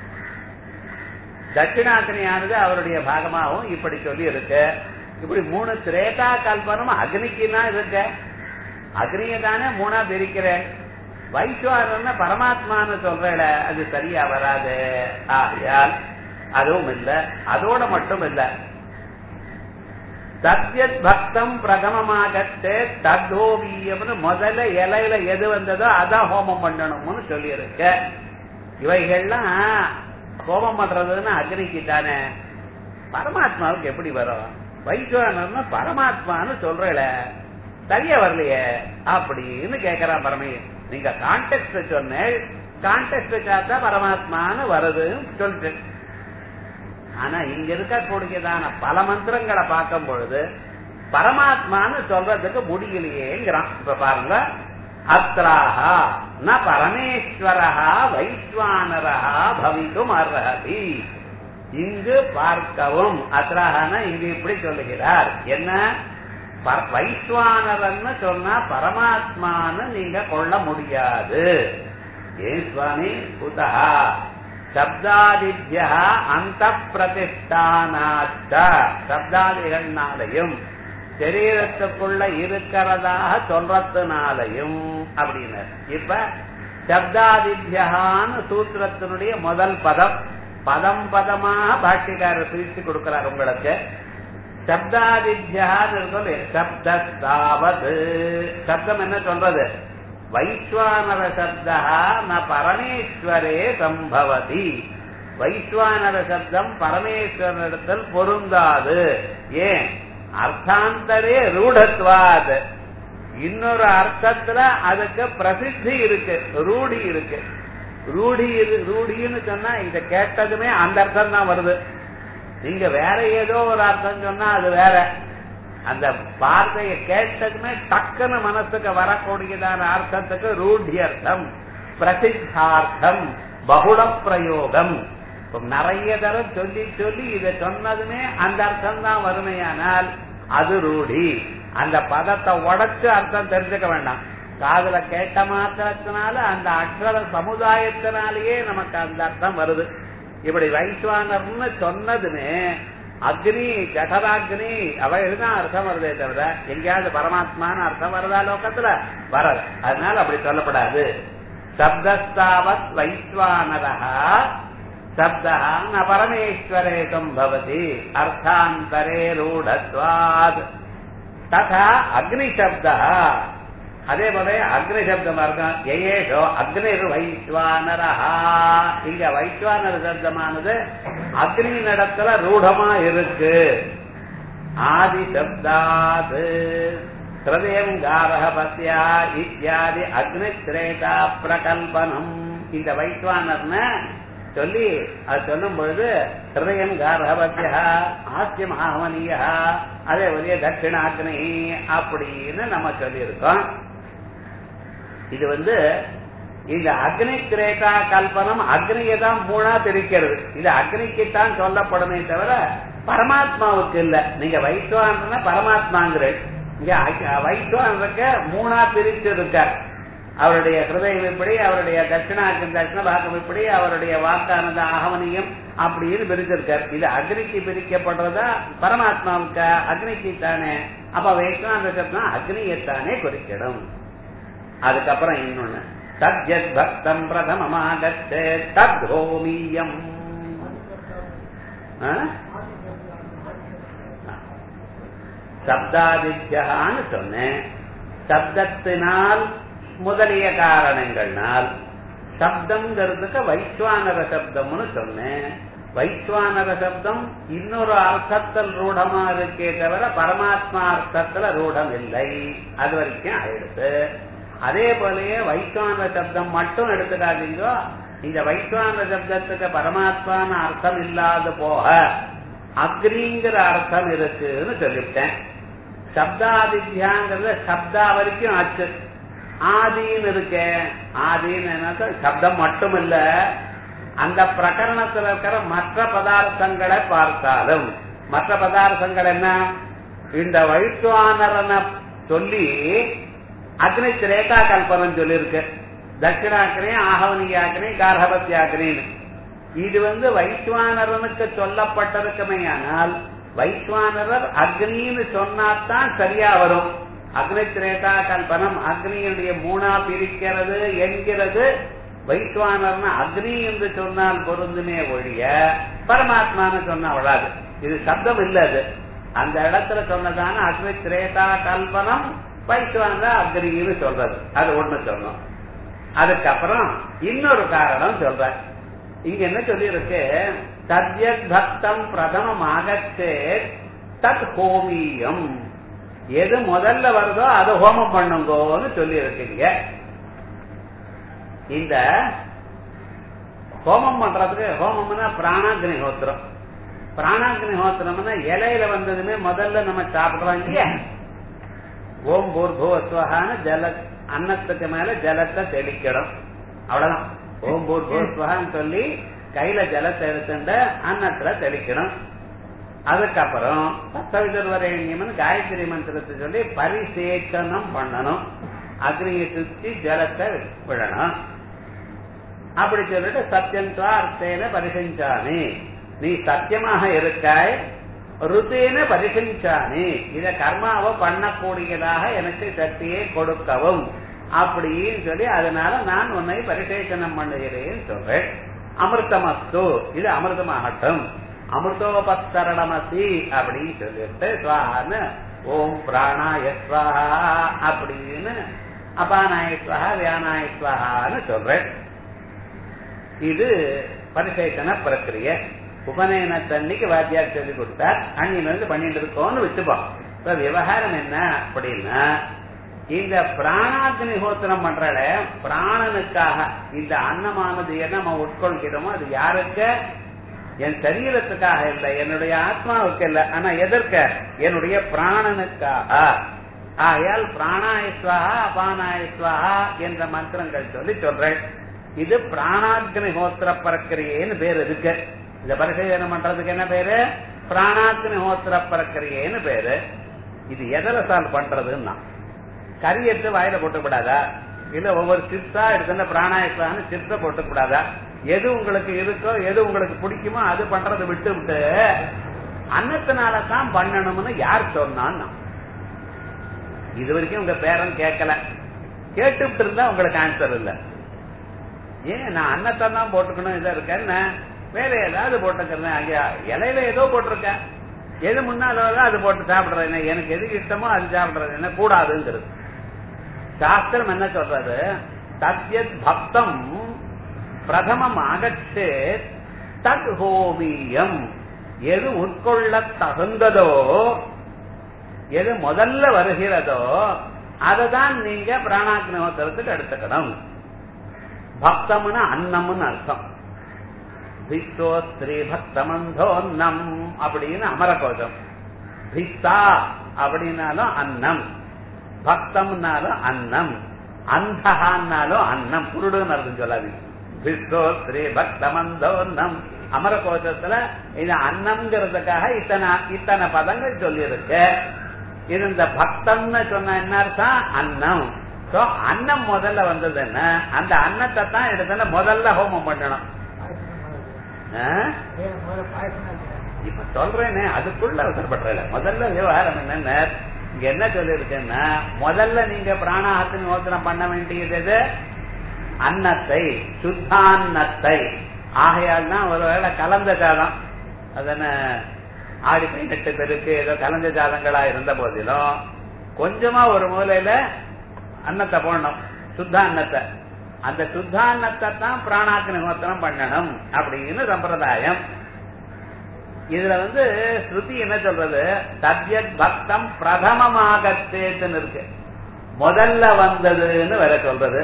[SPEAKER 1] தட்சிணாக்னியானது அவருடைய பாகமாகவும் இப்படி சொல்லி இருக்கு இப்படி மூணு திரேதா கல்பனம் அக்னிக்கு தான் இருக்கு அக்னியை தானே மூணா பிரிக்கிறேன் வைஸ்வாரன் பரமாத்மான்னு சொல்றேல அது சரியா வராது ஆகையால் அதுவும் இல்ல அதோட மட்டும் இல்ல சத்யத் பக்தம் பிரதமமாகத்தே தத்தோவியம்னு முதல்ல இலையில எது வந்ததோ அதான் ஹோமம் பண்ணணும்னு சொல்லி இருக்க இவைகள்லாம் ஹோமம் பண்றதுன்னு அக்னிக்கு தானே பரமாத்மாவுக்கு எப்படி வரும் வைஸ்வானர்னு பரமாத்மான்னு சொல்றல சரியா வரலையே அப்படின்னு கேக்குறான் பரமையன் நீங்க கான்டெக்ட் சொன்னேன் கான்டெக்ட் வச்சாதான் பரமாத்மான்னு வருதுன்னு சொல்லிட்டு ஆனா இங்க இருக்கக்கூடியதான பல மந்திரங்களை பார்க்கும் பொழுது பரமாத்மான்னு சொல்றதுக்கு முடியலையேங்கிறான் இப்ப பாருங்க அத்ராஹா ந பரமேஸ்வரஹா வைஸ்வானரஹா பவிக்கும் அர்ஹதி இங்கு பார்க்கவும் அத்ராஹான இங்கு இப்படி சொல்லுகிறார் என்ன வைஸ்வானரன்னு சொன்னா பரமாத்மான்னு நீங்க கொள்ள முடியாது ஏன் சுவாமி குதா சப்தாதித்யா அந்த பிரதிஷ்டானாச்ச சப்தாதிகள்னாலையும் சரீரத்துக்குள்ள இருக்கிறதாக சொல்றதுனாலையும் அப்படின்னு இப்ப சப்தாதித்யான்னு சூத்திரத்தினுடைய முதல் பதம் பதம் பதமாக பாஷ்யக்காரர் பிரித்து கொடுக்கிறார் உங்களுக்கு சப்தாதித்யான்னு சொல்லி சப்தாவது சப்தம் என்ன சொல்றது வைஸ்வானர சப்தா ந பரமேஸ்வரே சம்பவதி வைஸ்வானர சப்தம் பரமேஸ்வரனிடத்தில் பொருந்தாது ஏன் அர்த்தாந்தரே ரூடத்வாத் இன்னொரு அர்த்தத்துல அதுக்கு பிரசித்தி இருக்கு ரூடி இருக்கு ரூடி இரு- ரூடின்னு சொன்னா இத கேட்டதுமே அந்த அர்த்தம் தான் வருது நீங்க வேற ஏதோ ஒரு அர்த்தம் சொன்னா அது வேற அந்த வார்த்தையை கேட்டதுமே டக்குன்னு மனசுக்கு வரக்கூடியதான அர்த்தத்துக்கு ரூಢி அர்த்தம் பிரசித்தார்த்தம் பகுள பிரயோகம் இப்ப நிறைய தரம் சொல்லி சொல்லி இதை சொன்னதுமே அந்த அர்த்தம் தான் வறுமையானால் அது ரூಢி அந்த பதத்தை உடைச்சு அர்த்தம் தெரிஞ்சுக்க வேண்டாம் காதுல கேட்ட மாத்திரத்தினால அந்த அக்ஷர சமுதாயத்தினாலேயே நமக்கு அந்த அர்த்தம் வருது இப்படி வைஸ்வானர்னு சொன்னதுமே அக்னி ஜடராக்னி அவைதான் அர்த்தம் வருதே தவிர எங்கேயாவது பரமாத்மான்னு அர்த்தம் வருதா லோகத்துல வரல அதனால அப்படி சொல்லப்படாது சப்தஸ்தாவத் வைஸ்வானரா சப்தா ந பரமேஸ்வரே சம்பவதி அர்த்தாந்தரே ரூடத்வாத் ததா அக்னி சப்தா அதே போல அக்னி சப்தமா இருக்கும் எயேஷோ அக்னிர் வைஸ்வானரா இங்க வைஸ்வானர சப்தமானது அக்னி நடத்துல ரூடமா இருக்கு ஆதி சப்தாத் ஹிருதயம் காரக பத்யா இத்தியாதி அக்னி திரேதா பிரகல்பனம் இந்த வைஸ்வானர்ன சொல்லி அது சொல்லும் பொழுது ஹிருதயம் கார்ஹவத்தியா ஆசியம் ஆகமனியா அதே வழிய தட்சிணாக்னி அப்படின்னு நம்ம சொல்லியிருக்கோம் இது வந்து இந்த அக்னி திரேதா கல்பனம் அக்னியை தான் மூணா பிரிக்கிறது இது அக்னிக்குத்தான் சொல்லப்படுமே தவிர பரமாத்மாவுக்கு இல்ல நீங்க வைஸ்வான பரமாத்மாங்கிற இங்க வைஸ்வான் இருக்க மூணா பிரிச்சு இருக்கார் அவருடைய ஹிருதயம் இப்படி அவருடைய தட்சிணாக்கு தட்சிண பாகம் இப்படி அவருடைய வாக்கானது ஆகமனியம் அப்படின்னு பிரிச்சிருக்கார் இது அக்னிக்கு பிரிக்கப்படுறதா பரமாத்மாவுக்கு அக்னிக்கு தானே அப்ப வைஸ்வான சப்தம் அக்னியைத்தானே குறிக்கிடும் அதுக்கப்புறம் இன்னொன்னு தத்யத் பக்தம் பிரதமமாகச்சே தத்ஹோமியம் சப்தாதித்யான்னு சொன்னேன் சப்தத்தினால் முதலிய காரணங்கள்னால் சப்தம்ங்கிறதுக்கு வைஸ்வானர சப்தம்னு சொன்னேன் வைஸ்வானர சப்தம் இன்னொரு அர்த்தத்தில் ரூடமா இருக்கே தவிர பரமாத்மா அர்த்தத்துல ரூடம் இல்லை அது வரைக்கும் ஆயிடுது அதே போலயே வைஸ்வான சப்தம் மட்டும் எடுத்துக்காதீங்க இந்த வைஸ்வான சப்தத்துக்கு பரமாத்மான அர்த்தம் இல்லாத போக அக்னிங்கிற அர்த்தம் இருக்குன்னு சொல்லிவிட்டேன் சப்தாதித்யாங்கிறது சப்தா வரைக்கும் ஆச்சு ஆதின்னு இருக்க ஆதின்னு என்ன சப்தம் மட்டும் இல்ல அந்த பிரகரணத்தில் இருக்கிற மற்ற பதார்த்தங்களை பார்த்தாலும் மற்ற பதார்த்தங்கள் என்ன இந்த வைத்துவானரனை சொல்லி அக்னி திரேகா கல்பனம் சொல்லியிருக்கு தட்சிணாக்கினி ஆகவனியாக்கினி கார்ஹபத்தியாக்கினின்னு இது வந்து வைஸ்வானரனுக்கு சொல்லப்பட்டிருக்குமே ஆனால் வைஸ்வானரர் அக்னின்னு சொன்னாதான் சரியா வரும் அக்னி திரேதா கல்பனம் அக்னியுடைய மூணா பிரிக்கிறது என்கிறது வைஸ்வானர்னு அக்னி என்று சொன்னால் பொருந்துமே ஒழிய பரமாத்மான்னு சொன்னா வராது இது சப்தம் இல்ல அது அந்த இடத்துல சொன்னதான அக்னி திரேதா கல்பனம் வைஸ்வான அக்னின்னு சொல்றது அது ஒண்ணு சொன்னோம் அதுக்கப்புறம் இன்னொரு காரணம் சொல்ற இங்க என்ன சொல்லி இருக்கு தத்யத் பக்தம் பிரதமம் ஆகச்சே தத் ஹோமியம் எது முதல்ல வருதோ அதை ஹோமம் பண்ணுங்கோன்னு சொல்லி இருக்கீங்க இந்த ஹோமம் பண்றதுக்கு ஹோமம்னா பிராணாக்னி ஹோத்திரம் பிராணாக்னி ஹோத்திரம்னா இலையில வந்ததுமே முதல்ல நம்ம சாப்பிடுறோம் இல்லையா ஓம் பூர்புவஸ்வகான்னு ஜல அன்னத்துக்கு மேல ஜலத்தை தெளிக்கணும் அவ்வளவுதான் ஓம் பூர்புவஸ்வகான்னு சொல்லி கையில ஜலத்தை எடுத்துட்டு அன்னத்துல தெளிக்கணும் அதுக்கப்புறம் சப்தவிதர்வரேண்யம்னு காயத்ரி மந்திரத்தை சொல்லி பரிசேச்சனம் பண்ணணும் அக்னியை சுத்தி ஜலத்தை விடணும் அப்படி சொல்லிட்டு சத்தியந்தா அர்த்தேன பரிசஞ்சானி நீ சத்தியமாக இருக்காய் ருத்தேன பரிசஞ்சானி இத கர்மாவை பண்ணக்கூடியதாக எனக்கு சக்தியை கொடுக்கவும் அப்படின்னு சொல்லி அதனால நான் உன்னை பரிசேஷனம் பண்ணுகிறேன் சொல்றேன் அமிர்தமஸ்து இது அமிர்தமாகட்டும் அமிர்தோபத்தரணமசி அப்படின்னு சொல்லிட்டு சுவான்னு ஓம் பிராணாய ஸ்வாஹா அப்படின்னு அபானாய ஸ்வாஹா வியானாய ஸ்வாஹான்னு சொல்றேன் இது பரிசேஷன பிரக்கிரிய உபநயனத்தன்னைக்கு வாத்தியார் சொல்லி கொடுத்தார் அன்னில இருந்து பண்ணிட்டு இருக்கோம்னு வச்சுப்போம் இப்ப விவகாரம் என்ன அப்படின்னா இந்த பிராணாக்னி ஹோத்திரம் பண்றல பிராணனுக்காக இந்த அன்னமானது என்ன நம்ம உட்கொள்கிறோமோ அது யாருக்கு என் சரீரத்துக்காக இல்லை என்னுடைய ஆத்மாவுக்கு இல்லை ஆனா எதற்க என்னுடைய பிராணனுக்காக ஆகையால் பிராணாயஸ்வாஹா அபானாயஸ்வாஹா என்ற மந்திரங்கள் சொல்லி சொல்றேன் இது பிராணாக்னி ஹோத்திர பிரக்கிரியேன்னு பேர் இருக்கு இந்த பரிசீலனை பண்றதுக்கு என்ன பேரு பிராணாக்னி ஹோத்திர பிரக்கிரியேன்னு பேரு இது எதிர சால் பண்றதுன்னா கறி எடுத்து வாயில போட்டுக்கூடாதா இல்ல ஒவ்வொரு சிப்ஸா எடுத்து பிராணாயஸ்வான்னு சிப்ஸ போட்டுக்கூடாதா எது உங்களுக்கு இருக்கோ எது உங்களுக்கு பிடிக்குமோ அது பண்றதை விட்டு விட்டு அன்னத்தினால தான் பண்ணணும்னு யார் சொன்னான்னு இது வரைக்கும் உங்க பேரன் கேட்கல கேட்டுட்டு இருந்தா உங்களுக்கு ஆன்சர் இல்ல ஏன் நான் அன்னத்தை தான் போட்டுக்கணும் இதை இருக்கேன்னு வேற ஏதாவது போட்டுக்கிறேன் ஐயா இலையில ஏதோ போட்டிருக்கேன் எது முன்னால அது போட்டு சாப்பிடுறது எனக்கு எது இஷ்டமோ அது சாப்பிடுறது என்ன கூடாதுங்கிறது சாஸ்திரம் என்ன சொல்றது தத்யத் பக்தம் பிரதமம் அகற்றே தத் ஹோமியம் எது உட்கொள்ள தகுந்ததோ எது முதல்ல வருகிறதோ அதை தான் நீங்க பிராணாக்னோத்தரத்துக்கு எடுத்துக்கணும் பக்தம்னு அன்னம்னு அர்த்தம் பித்தோ ஸ்ரீ பக்தமந்தோன்னம் அப்படின்னு அமரகோஷம் பித்தா அப்படின்னாலும் அன்னம் பக்தம்னாலும் அன்னம் அந்தகான்னாலும் அன்னம் குருடுன்னு அர்த்தம் சொல்லாதீங்க பிஸ்தோ ஸ்ரீ பக்தமந்தோன்னம் அமரகோஷத்துல இது அன்னம்ங்கிறதுக்காக இத்தனை இத்தனை பதங்கள் சொல்லியிருக்கு இது இந்த பக்தம்னு சொன்ன என்ன அர்த்தம் அன்னம் சோ அன்னம் முதல்ல வந்தது என்ன அந்த அன்னத்தை தான் எடுத்து முதல்ல ஹோமம் பண்ணணும் இப்ப சொல்றேனே அதுக்குள்ள அவசரப்படுறல முதல்ல விவகாரம் என்னென்ன இங்க என்ன சொல்லிருக்கேன்னா முதல்ல நீங்க பிராணாஹத்தின் யோசனம் பண்ண வேண்டியது எது அன்னத்தை சுத்தான்னத்தை ஆகையால் தான் ஒருவேளை கலந்த சாதம் அதன ஆடி பதினெட்டு பேருக்கு ஏதோ கலந்த சாதங்களா இருந்த போதிலும் கொஞ்சமா ஒரு மூலையில அன்னத்தை போடணும் சுத்த அன்னத்தை அந்த சுத்தான்னத்தை தான் பிராணாக்கு நிமத்தனம் பண்ணணும் அப்படின்னு சம்பிரதாயம் இதுல வந்து ஸ்ருதி என்ன சொல்றது சத்யத் பக்தம் பிரதமமாக சேர்த்துன்னு இருக்கு முதல்ல வந்ததுன்னு வேற சொல்றது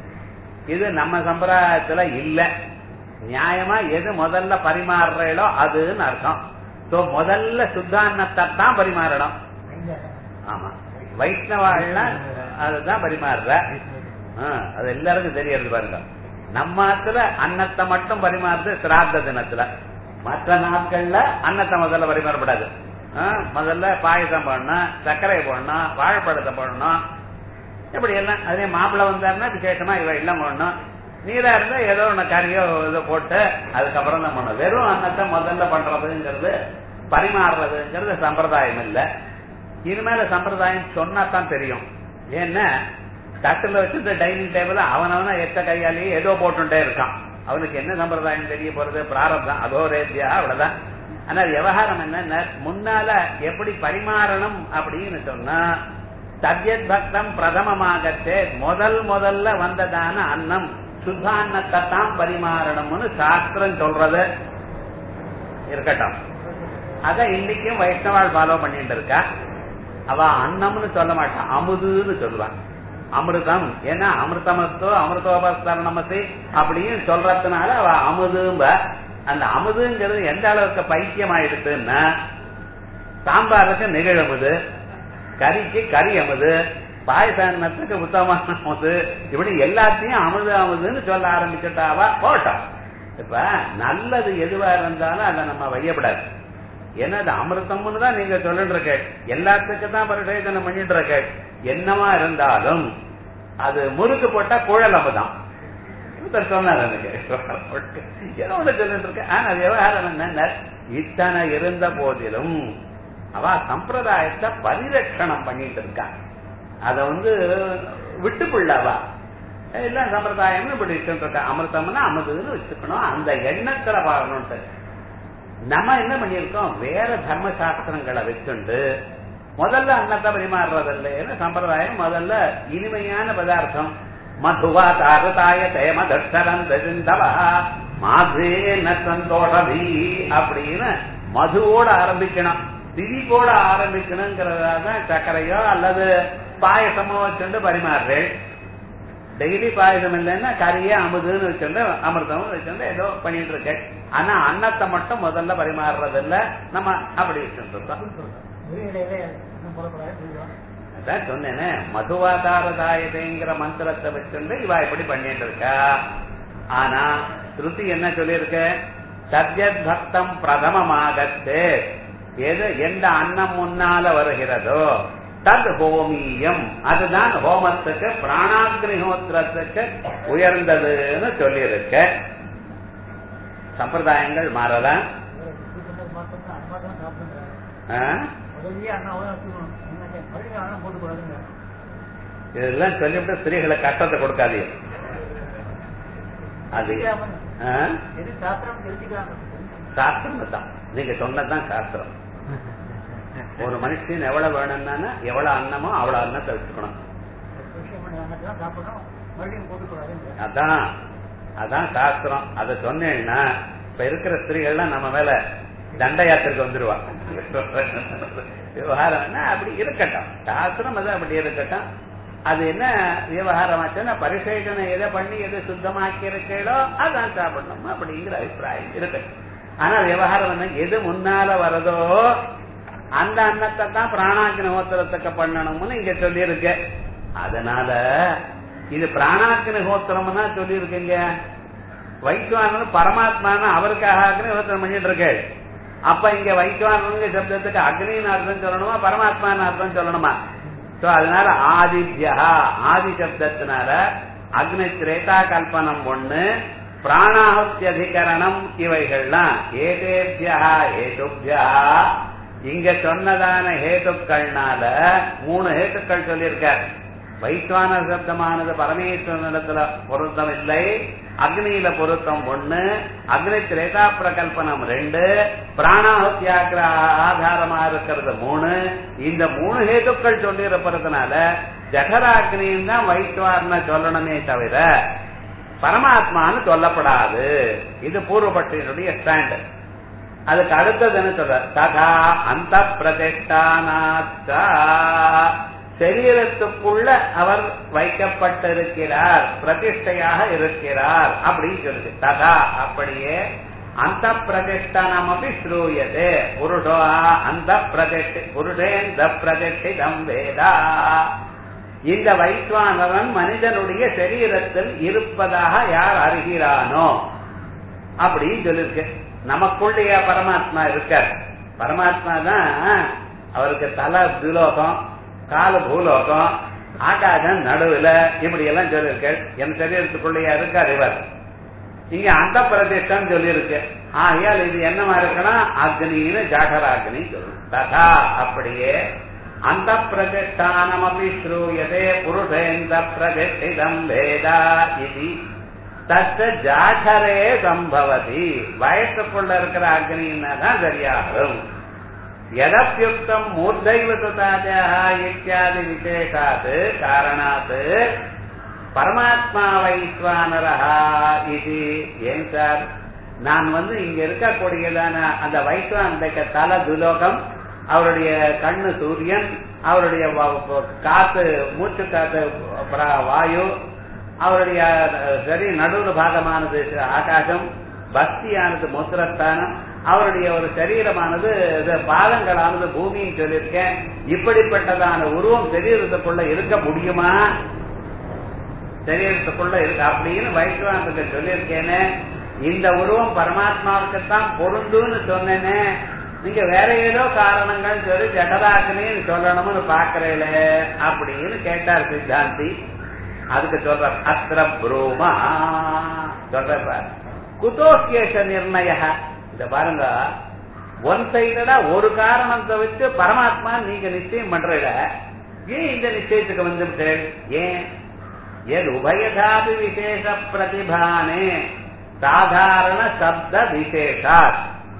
[SPEAKER 1] இது நம்ம சம்பிரதாயத்துல இல்ல நியாயமா எது முதல்ல பரிமாறுறோ அதுன்னு அர்த்தம் சோ முதல்ல சுத்தான்னத்தை தான் பரிமாறணும் ஆமா வைஷ்ணவாள்னா அதுதான் பரிமாறுற அது எல்லாருக்கும் தெரியறது பாருங்க நம்ம ஆத்துல அன்னத்தை மட்டும் பரிமாறுறது சிராத்த தினத்துல மற்ற நாட்கள்ல அன்னத்தை முதல்ல பரிமாறப்படாது முதல்ல பாயசம் போடணும் சர்க்கரை போடணும் வாழைப்பழத்தை போடணும் இப்படி எல்லாம் அதே மாப்பிள்ளை வந்தாருன்னா விசேஷமா இவ எல்லாம் போடணும் நீரா இருந்தா ஏதோ ஒண்ணு கறியோ ஏதோ போட்டு அதுக்கப்புறம் தான் பண்ணணும் வெறும் அன்னத்தை முதல்ல பண்றதுங்கிறது பரிமாறுறதுங்கிறது சம்பிரதாயம் இல்ல இனிமேல சம்பிரதாயம் சொன்னா தான் தெரியும் ஏன்னா தட்டுல வச்சுட்டு டைனிங் டேபிள் அவனவன எத்த கையாலேயே ஏதோ போட்டுட்டே இருக்கான் அவனுக்கு என்ன சம்பிரதாயம் தெரிய போறது பிராரப்தான் அதோ ரேத்தியா அவ்வளவுதான் ஆனா விவகாரம் என்ன முன்னால எப்படி பரிமாறணும் அப்படின்னு சொன்னா சத்யத் பக்தம் பிரதமமாகத்தே முதல் முதல்ல வந்ததான அன்னம் சுத்தான்னத்தை தான் பரிமாறணும்னு சாஸ்திரம் சொல்றது இருக்கட்டும் அத இன்னைக்கும் வைஷ்ணவாள் ஃபாலோ பண்ணிட்டு இருக்கா அவ அன்னம்னு சொல்ல மாட்டான் அமுதுன்னு சொல்லுவான் அமிர்தம் ஏன்னா அமிர்தமத்தோ அமிர்தோபஸ்தரணமசி அப்படின்னு சொல்றதுனால அவ அமுதும்ப அந்த அமுதுங்கிறது எந்த அளவுக்கு பைத்தியம் ஆயிடுச்சுன்னா சாம்பாருக்கு நிகழமுது கறிக்கு கறி அமுது பாயசானத்துக்கு புத்தகமான அமுது இப்படி எல்லாத்தையும் அமுது அமுதுன்னு சொல்ல ஆரம்பிச்சுட்டாவா போட்டோம் இப்ப நல்லது எதுவா இருந்தாலும் அதை நம்ம வையப்படாது ஏன்னா அது அமிர்தம்னு தான் நீங்க சொல்லிட்டு இருக்க எல்லாத்துக்கும் தான் பரிசோதனை பண்ணிட்டு இருக்க என்னவா இருந்தாலும் அது முறுக்கு போட்டா குழல் அமுதான் ஒருத்தர் சொன்னார் எனக்கு ஏதோ ஒண்ணு சொல்லிட்டு இருக்க ஆனா விவகாரம் என்ன இத்தனை இருந்த போதிலும் அவ சம்பிரதாயத்தை பரிரட்சணம் பண்ணிட்டு இருக்கா அத வந்து விட்டு பிள்ளவா எல்லாம் சம்பிரதாயம் இப்படி இருக்கா அமிர்தம்னா அமிர்துன்னு வச்சுக்கணும் அந்த எண்ணத்துல பாக்கணும்ட்டு நம்ம என்ன பண்ணிருக்கோம் வேற தர்ம சாஸ்திரங்களை வச்சுண்டு முதல்ல அன்னத்தை பரிமாறுறதில்ல சம்பிரதாயம் முதல்ல இனிமையான பதார்த்தம் மதுவா தாரதாய தேம தட்சரந்தவா மாதே ந சந்தோஷபி அப்படின்னு மதுவோட ஆரம்பிக்கணும் திதி போட ஆரம்பிக்கணுங்கிறதா தான் சர்க்கரையோ அல்லது பாயசமோ வச்சுட்டு பரிமாறுறேன் டெய்லி பாயசம் இல்லைன்னா கறியே அமுதுன்னு வச்சுட்டு அமிர்தமும் வச்சுட்டு ஏதோ பண்ணிட்டு இருக்கேன் ஆனா அன்னத்தை மட்டும் முதல்ல பரிமாறுறது இல்ல நம்ம அப்படி வச்சுட்டு இருக்கோம் அதான் சொன்னேனே மதுவாதாரதாயதைங்கிற மந்திரத்தை வச்சுட்டு இவா இப்படி பண்ணிட்டு இருக்கா ஆனா ஸ்ருதி என்ன சொல்லியிருக்க சத்யத் பக்தம் பிரதமமாகத்து எது எந்த அன்னம் முன்னால வருகிறதோ தத் ஹோமியம் அதுதான் ஹோமத்துக்கு பிராணாக்னிஹோத்திரத்துக்கு உயர்ந்ததுன்னு சொல்லியிருக்க சம்பிரதாயங்கள் மாறலாம் ஆ? இதெல்லாம் சொல்லிவிட்டு ஸ்திரீகளை கஷ்டத்தை கொடுக்காதீங்க அது ஆ? சாஸ்திரம் தான் நீங்க சொன்னதுதான் சாஸ்திரம் ஒரு மனுஷன் எவ்வளவு வேணும்னா எவ்வளவு அன்னமோ அவ்வளவு அன்னத்தை வச்சுக்கணும் அதான் அதான் சாஸ்திரம் அதை சொன்னேன்னா இப்ப இருக்கிற ஸ்திரீகள்லாம் நம்ம மேல தண்டயாத்திரைக்கு வந்துருவா விவகாரம்னா அப்படி இருக்கட்டும் சாஸ்திரம் அது அப்படி இருக்கட்டும் அது என்ன விவகாரம் ஆச்சுன்னா பரிசேஷனை எதை பண்ணி எதை சுத்தமாக்கி இருக்கீங்களோ அதான் சாப்பிடணும் அப்படிங்கிற அபிப்பிராயம் இருக்கட்டும் ஆனா விவகாரம் என்ன எது முன்னால வரதோ அந்த அன்னத்தை தான் பிராணாக்கினஹோத்திரத்துக்கு பண்ணணும்னு இங்க சொல்லியிருக்கு அதனால இது பிராணாக்கினஹோத்திரம்னா சொல்லியிருக்கீங்க வைக்குவானு பரமாத்மான அவருக்காக அக்னிஹோத்திரம் பண்ணிட்டு இருக்கு அப்ப இங்க வைக்குவானுங்க சப்தத்துக்கு அக்னின்னு அர்த்தம் சொல்லணுமா பரமாத்மான்னு அர்த்தம் சொல்லணுமா சோ அதனால ஆதித்யா ஆதி சப்தத்தினால அக்னி திரேதா கல்பனம் ஒண்ணு பிராணாஹுத்தி அதிகரணம் இவைகள்லாம் ஏதேபியா ஏதுபியா இங்க சொன்னதான ஹேதுக்கள்னால மூணு ஹேத்துக்கள் சொல்லியிருக்கார் வைஸ்வான சப்தமானது பரமேஸ்வரனிடத்துல பொருத்தம் இல்லை அக்னியில பொருத்தம் ஒண்ணு அக்னி திரேதா பிரகல்பனம் ரெண்டு பிராணாஹத்தியாகிற ஆதாரமா இருக்கிறது மூணு இந்த மூணு ஹேதுக்கள் சொல்லி இருப்பதுனால ஜகராக்னின்னு தான் வைஸ்வார்னு சொல்லணுமே தவிர பரமாத்மான்னு சொல்லப்படாது இது பூர்வபட்சியினுடைய ஸ்டாண்ட் அதுக்கு அடுத்தது என்ன சொல்ற ததா அந்த பிரதிஷ்டானாச்சா சரீரத்துக்குள்ள அவர் வைக்கப்பட்டிருக்கிறார் பிரதிஷ்டையாக இருக்கிறார் அப்படின்னு சொல்லுது ததா அப்படியே அந்த பிரதிஷ்டானம் அப்படி ஸ்ரூயதே புருஷோ அந்த பிரதிஷ்டி புருஷேந்த பிரதிஷ்டிதம் வேதா இந்த வைஸ்வானவன் மனிதனுடைய சரீரத்தில் இருப்பதாக யார் அறிகிறானோ அப்படின்னு சொல்லிருக்கு நமக்குள்ளேய பரமாத்மா இருக்கார் பரமாத்மா தான் அவருக்கு தலை துலோகம் கால பூலோகம் ஆகாசம் நடுவுல இப்படி எல்லாம் சொல்லியிருக்க என் சரீரத்துக்குள்ளேயா இருக்கார் இவர் இங்க அந்த பிரதிஷ்டம் சொல்லியிருக்கு ஆகையால் இது என்னமா இருக்கணும் அக்னின்னு ஜாகராக்னி சொல்லணும் ததா அப்படியே அந்த பிரதிஷ்டானம் அப்படி ஸ்ரூயதே புருஷேந்த பிரதிஷ்டிதம் வேதா இது தத்த ஜாகரே சம்பவதி வயசுக்குள்ள இருக்கிற அக்னின்னா தான் சரியாகும் எதப்யுக்தம் மூர்தைவ சுதாஜா இத்தியாதி விசேஷாத் காரணாத் பரமாத்மா வைஸ்வானரஹா இது ஏன் சார் நான் வந்து இங்க இருக்கக்கூடியதான அந்த வைஸ்வானுடைய தல துலோகம் அவருடைய கண்ணு சூரியன் அவருடைய காத்து மூச்சு காத்து வாயு அவருடைய சரி நடுவு பாகமானது ஆகாசம் பக்தியானது முத்திரஸ்தானம் அவருடைய ஒரு சரீரமானது பாதங்களானது பூமின்னு சொல்லியிருக்கேன் இப்படிப்பட்டதான உருவம் சரீரத்துக்குள்ள இருக்க முடியுமா சரீரத்துக்குள்ள இருக்கு அப்படின்னு வைஷ்ணவனுக்கு சொல்லியிருக்கேனே இந்த உருவம் பரமாத்மாவுக்குத்தான் பொருந்துன்னு சொன்னேனே நீங்க வேற ஏதோ காரணங்கள் சொல்லி ஜடதாக்குன்னு சொல்லணும்னு பாக்குறேல அப்படின்னு கேட்டார் சித்தாந்தி அதுக்கு சொல்ற அத்திர புரூமா சொல்ற குதோஸ்கேஷ நிர்ணய இத பாருங்க ஒன் சைடடா ஒரு காரணத்தை வச்சு பரமாத்மா நீங்க நிச்சயம் பண்றீங்க ஏன் இந்த நிச்சயத்துக்கு வந்து ஏன் எது உபயதாபி விசேஷ பிரதிபானே சாதாரண சப்த விசேஷாத்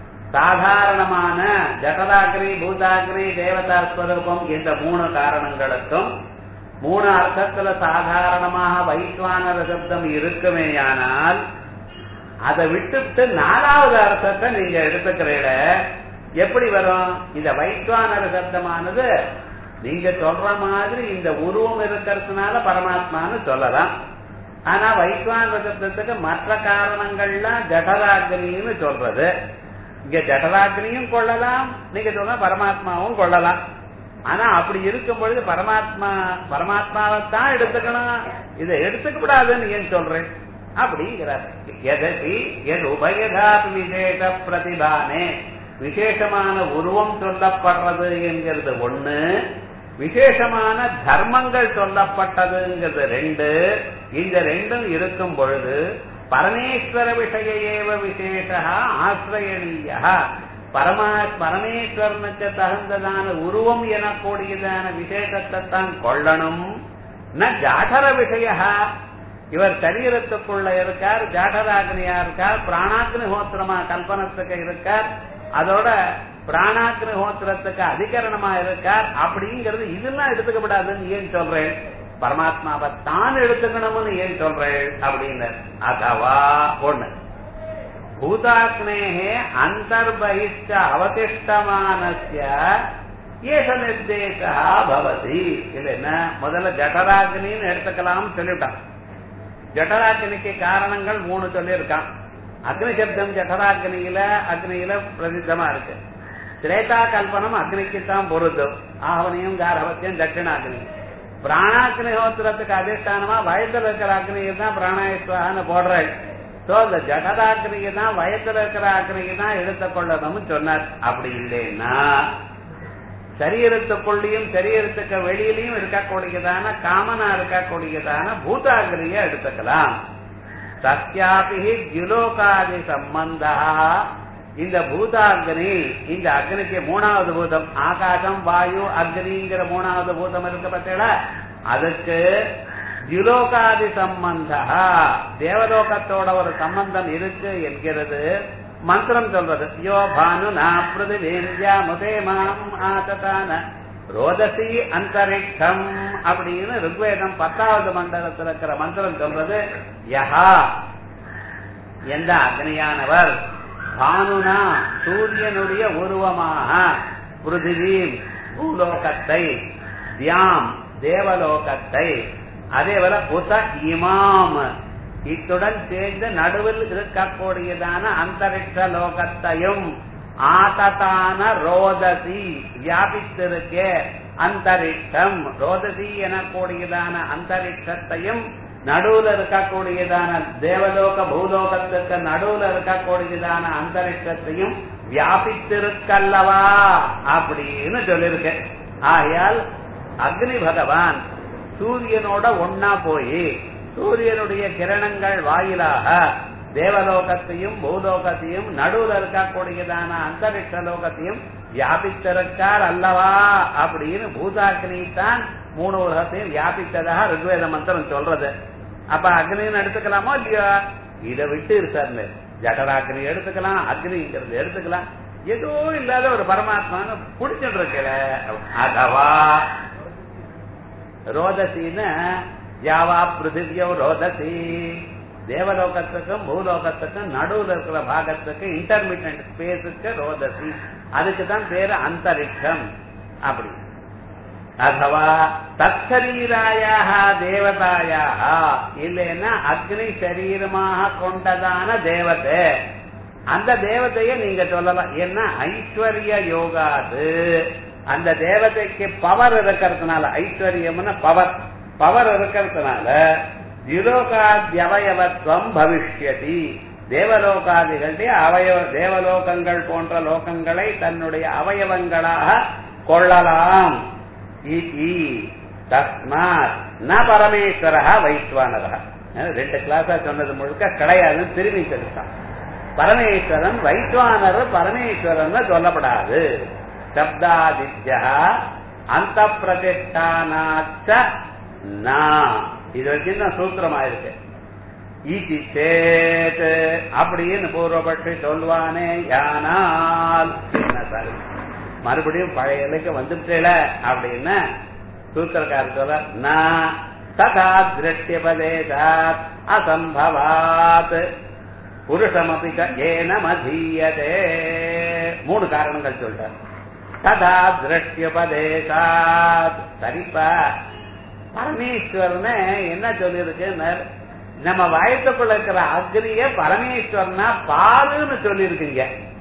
[SPEAKER 1] சாதாரணமான ஜடதாகிரி பூதாகிரி தேவதா ஸ்வரூபம் இந்த மூணு காரணங்களுக்கும் மூணு அர்த்தத்துல சாதாரணமாக வைஸ்வானர சப்தம் இருக்குமேயானால் அதை விட்டுட்டு நாலாவது அர்த்தத்தை நீங்க எடுத்துக்கிறீட எப்படி வரும் இந்த வைஸ்வானர சப்தமானது நீங்க சொல்ற மாதிரி இந்த உருவம் இருக்கிறதுனால பரமாத்மான்னு சொல்லலாம் ஆனா வைஸ்வான சப்தத்துக்கு மற்ற காரணங்கள்லாம் ஜடராக்னின்னு சொல்றது இங்க ஜடராக்னியும் கொள்ளலாம் நீங்க சொல்ற பரமாத்மாவும் கொள்ளலாம் ஆனா அப்படி இருக்கும் பொழுது பரமாத்மா பரமாத்மாவைத்தான் எடுத்துக்கணும் இதை எடுத்துக்க கூடாதுன்னு ஏன் சொல்றேன் அப்படிங்கிறார் எதி எது உபயதாத் விசேஷ பிரதிபானே விசேஷமான உருவம் சொல்லப்படுறது என்கிறது ஒண்ணு விசேஷமான தர்மங்கள் சொல்லப்பட்டதுங்கிறது ரெண்டு இந்த ரெண்டும் இருக்கும் பொழுது பரமேஸ்வர விஷய ஏவ விசேஷ ஆசிரியனீய பரமா பரமேஸ்வரனுக்கு தகுந்ததான உருவம் எனக்கூடியதான விசேஷத்தை தான் கொள்ளணும் ந ஜாடர விஷய இவர் சரீரத்துக்குள்ள இருக்கார் ஜாடராக்னியா இருக்கார் பிராணாக்னி ஹோத்திரமா கல்பனத்துக்கு இருக்கார் அதோட பிராணாக்னி ஹோத்திரத்துக்கு அதிகரணமா இருக்கார் அப்படிங்கிறது இதெல்லாம் எடுத்துக்கப்படாதுன்னு ஏன் சொல்றேன் பரமாத்மாவை தான் எடுத்துக்கணும்னு ஏன் சொல்றேன் அப்படின்னு அதவா ஒண்ணு பூதாக்னேகே அந்தர்பகிஷ்ட அவதிஷ்டமானஸ்ய ஏச நிர்தேசா பவதி இது என்ன முதல்ல ஜடராக்னின்னு எடுத்துக்கலாம் சொல்லிவிட்டான் ஜடராக்னிக்கு காரணங்கள் மூணு சொல்லியிருக்கான் அக்னி சப்தம் ஜடராக்னியில அக்னியில பிரசித்தமா இருக்கு திரேதா கல்பனம் அக்னிக்கு தான் பொருந்தும் ஆவணியும் காரவத்தியம் தட்சிணாக்னி பிராணாக்னி ஹோத்திரத்துக்கு அதிஷ்டானமா வயத்துல இருக்கிற அக்னியை தான் பிராணாயஸ்வான்னு போடுறாள் சோ இந்த ஜடதாக்னிக்கு தான் வயத்துல இருக்கிற அக்னிக்கு தான் எடுத்துக்கொள்ளணும்னு சொன்னார் அப்படி இல்லைன்னா சரீரத்துக்குள்ளேயும் சரீரத்துக்கு வெளியிலையும் இருக்கக்கூடியதான காமனா இருக்கக்கூடியதான பூதாகிரியை எடுத்துக்கலாம் சத்யாபி ஜுலோகாதி சம்பந்தா இந்த பூதாக்னி இந்த அக்னிக்கு மூணாவது பூதம் ஆகாசம் வாயு அக்னிங்கிற மூணாவது பூதம் இருக்கு பார்த்தீங்களா அதுக்கு ஜுலோகாதி சம்பந்தா தேவலோகத்தோட ஒரு சம்பந்தம் இருக்கு என்கிறது மந்திரம் சொல்றது யோ பானு நா பிருதிவேந்தியா முதே மாம் ஆததான ரோதசி அந்தரிக்ஷம் அப்படின்னு ருக்வேதம் பத்தாவது மண்டலத்தில் இருக்கிற மந்திரம் சொல்றது யஹா எந்த அக்னியானவர் பானுனா சூரியனுடைய உருவமாக பிருதிவி பூலோகத்தை தியாம் தேவலோகத்தை அதே போல உத இமாம் இத்துடன் சேர்ந்து நடுவில் இருக்கக்கூடியதான அந்தரிக்ஷ லோகத்தையும் ஆததான ரோதசி வியாபித்திருக்கே அந்தரிக்ஷம் ரோதசி எனக்கூடியதான அந்தரிக்ஷத்தையும் நடுவுல இருக்கக்கூடியதான தேவலோக பூலோகத்துக்கு நடுவுல இருக்கக்கூடியதான அந்தரிக்ஷத்தையும் வியாபித்திருக்கல்லவா அப்படின்னு சொல்லியிருக்க ஆகையால் அக்னி பகவான் சூரியனோட ஒன்னா போய் சூரியனுடைய கிரணங்கள் வாயிலாக தேவலோகத்தையும் பூலோகத்தையும் நடுவுல இருக்கக்கூடியதான அந்தரிக்ஷ லோகத்தையும் வியாபித்திருக்கார் அல்லவா அப்படின்னு பூதாக்னி தான் மூணு உலகத்தையும் வியாபித்ததாக ருக்வேத மந்திரம் சொல்றது அப்ப அக்னின்னு எடுத்துக்கலாமோ இல்லையா இதை விட்டு இருக்காருங்க ஜடராக்னி எடுத்துக்கலாம் அக்னிங்கிறது எடுத்துக்கலாம் ஏதோ இல்லாத ஒரு பரமாத்மான்னு பிடிச்சிட்டு இருக்கல அதவா ரோதசின்னு ஜாவா பிருத்திவியோ ரோதசி தேவலோகத்துக்கும் பூலோகத்துக்கும் நடுவுல இருக்கிற பாகத்துக்கு இன்டர்மீடியன்ட் ஸ்பேஸுக்கு ரோதசி அதுக்கு தான் பேரு அந்தரிக்ஷம் அப்படி அதுவா தற்சரீராயாக தேவதாயாக இல்லைன்னா அக்னி சரீரமாக கொண்டதான தேவதை அந்த தேவதைய நீங்க சொல்லலாம் என்ன ஐஸ்வர்ய யோகாது அந்த தேவதைக்கு பவர் இருக்கிறதுனால ஐஸ்வர்யம்னு பவர் பவர் இருக்கிறதுனால திலோகாத்யவயவத்வம் பவிஷ்யதி தேவலோகாதிகளுடைய அவயவ தேவலோகங்கள் போன்ற லோகங்களை தன்னுடைய அவயவங்களாக கொள்ளலாம் தஸ்மாத் ந பரமேஸ்வர வைஸ்வானர ரெண்டு கிளாஸா சொன்னது முழுக்க கிடையாதுன்னு திரும்பி சொல்லிட்டான் பரமேஸ்வரன் வைஸ்வானர் பரமேஸ்வரன் சொல்லப்படாது சப்தாதித்யா அந்த பிரதிஷ்டானாச்ச இது வரைக்கும் தான் சூத்திரமா இருக்கு ஈட்டி சேத் அப்படின்னு பூர்வபட்சி சொல்வானே யானால் என்ன சார் மறுபடியும் பழைய இலைக்கு வந்துட்டேல அப்படின்னு சூத்திரக்காரர் சொல்ல நான் ததா திருஷ்யபதேசாத் அசம்பவாத் புருஷமபி ஏன மதீயதே மூணு காரணங்கள் சொல்றார் ததா திருஷ்யுபதேசாத் சரிப்பா பரமேஸ்வரன் என்ன சொல்லியிருக்குன்னு நம்ம வயத்துக்குள்ள இருக்கிற அக்னிய பரமேஸ்வரனா பாலுன்னு சொல்லியிருக்கீங்க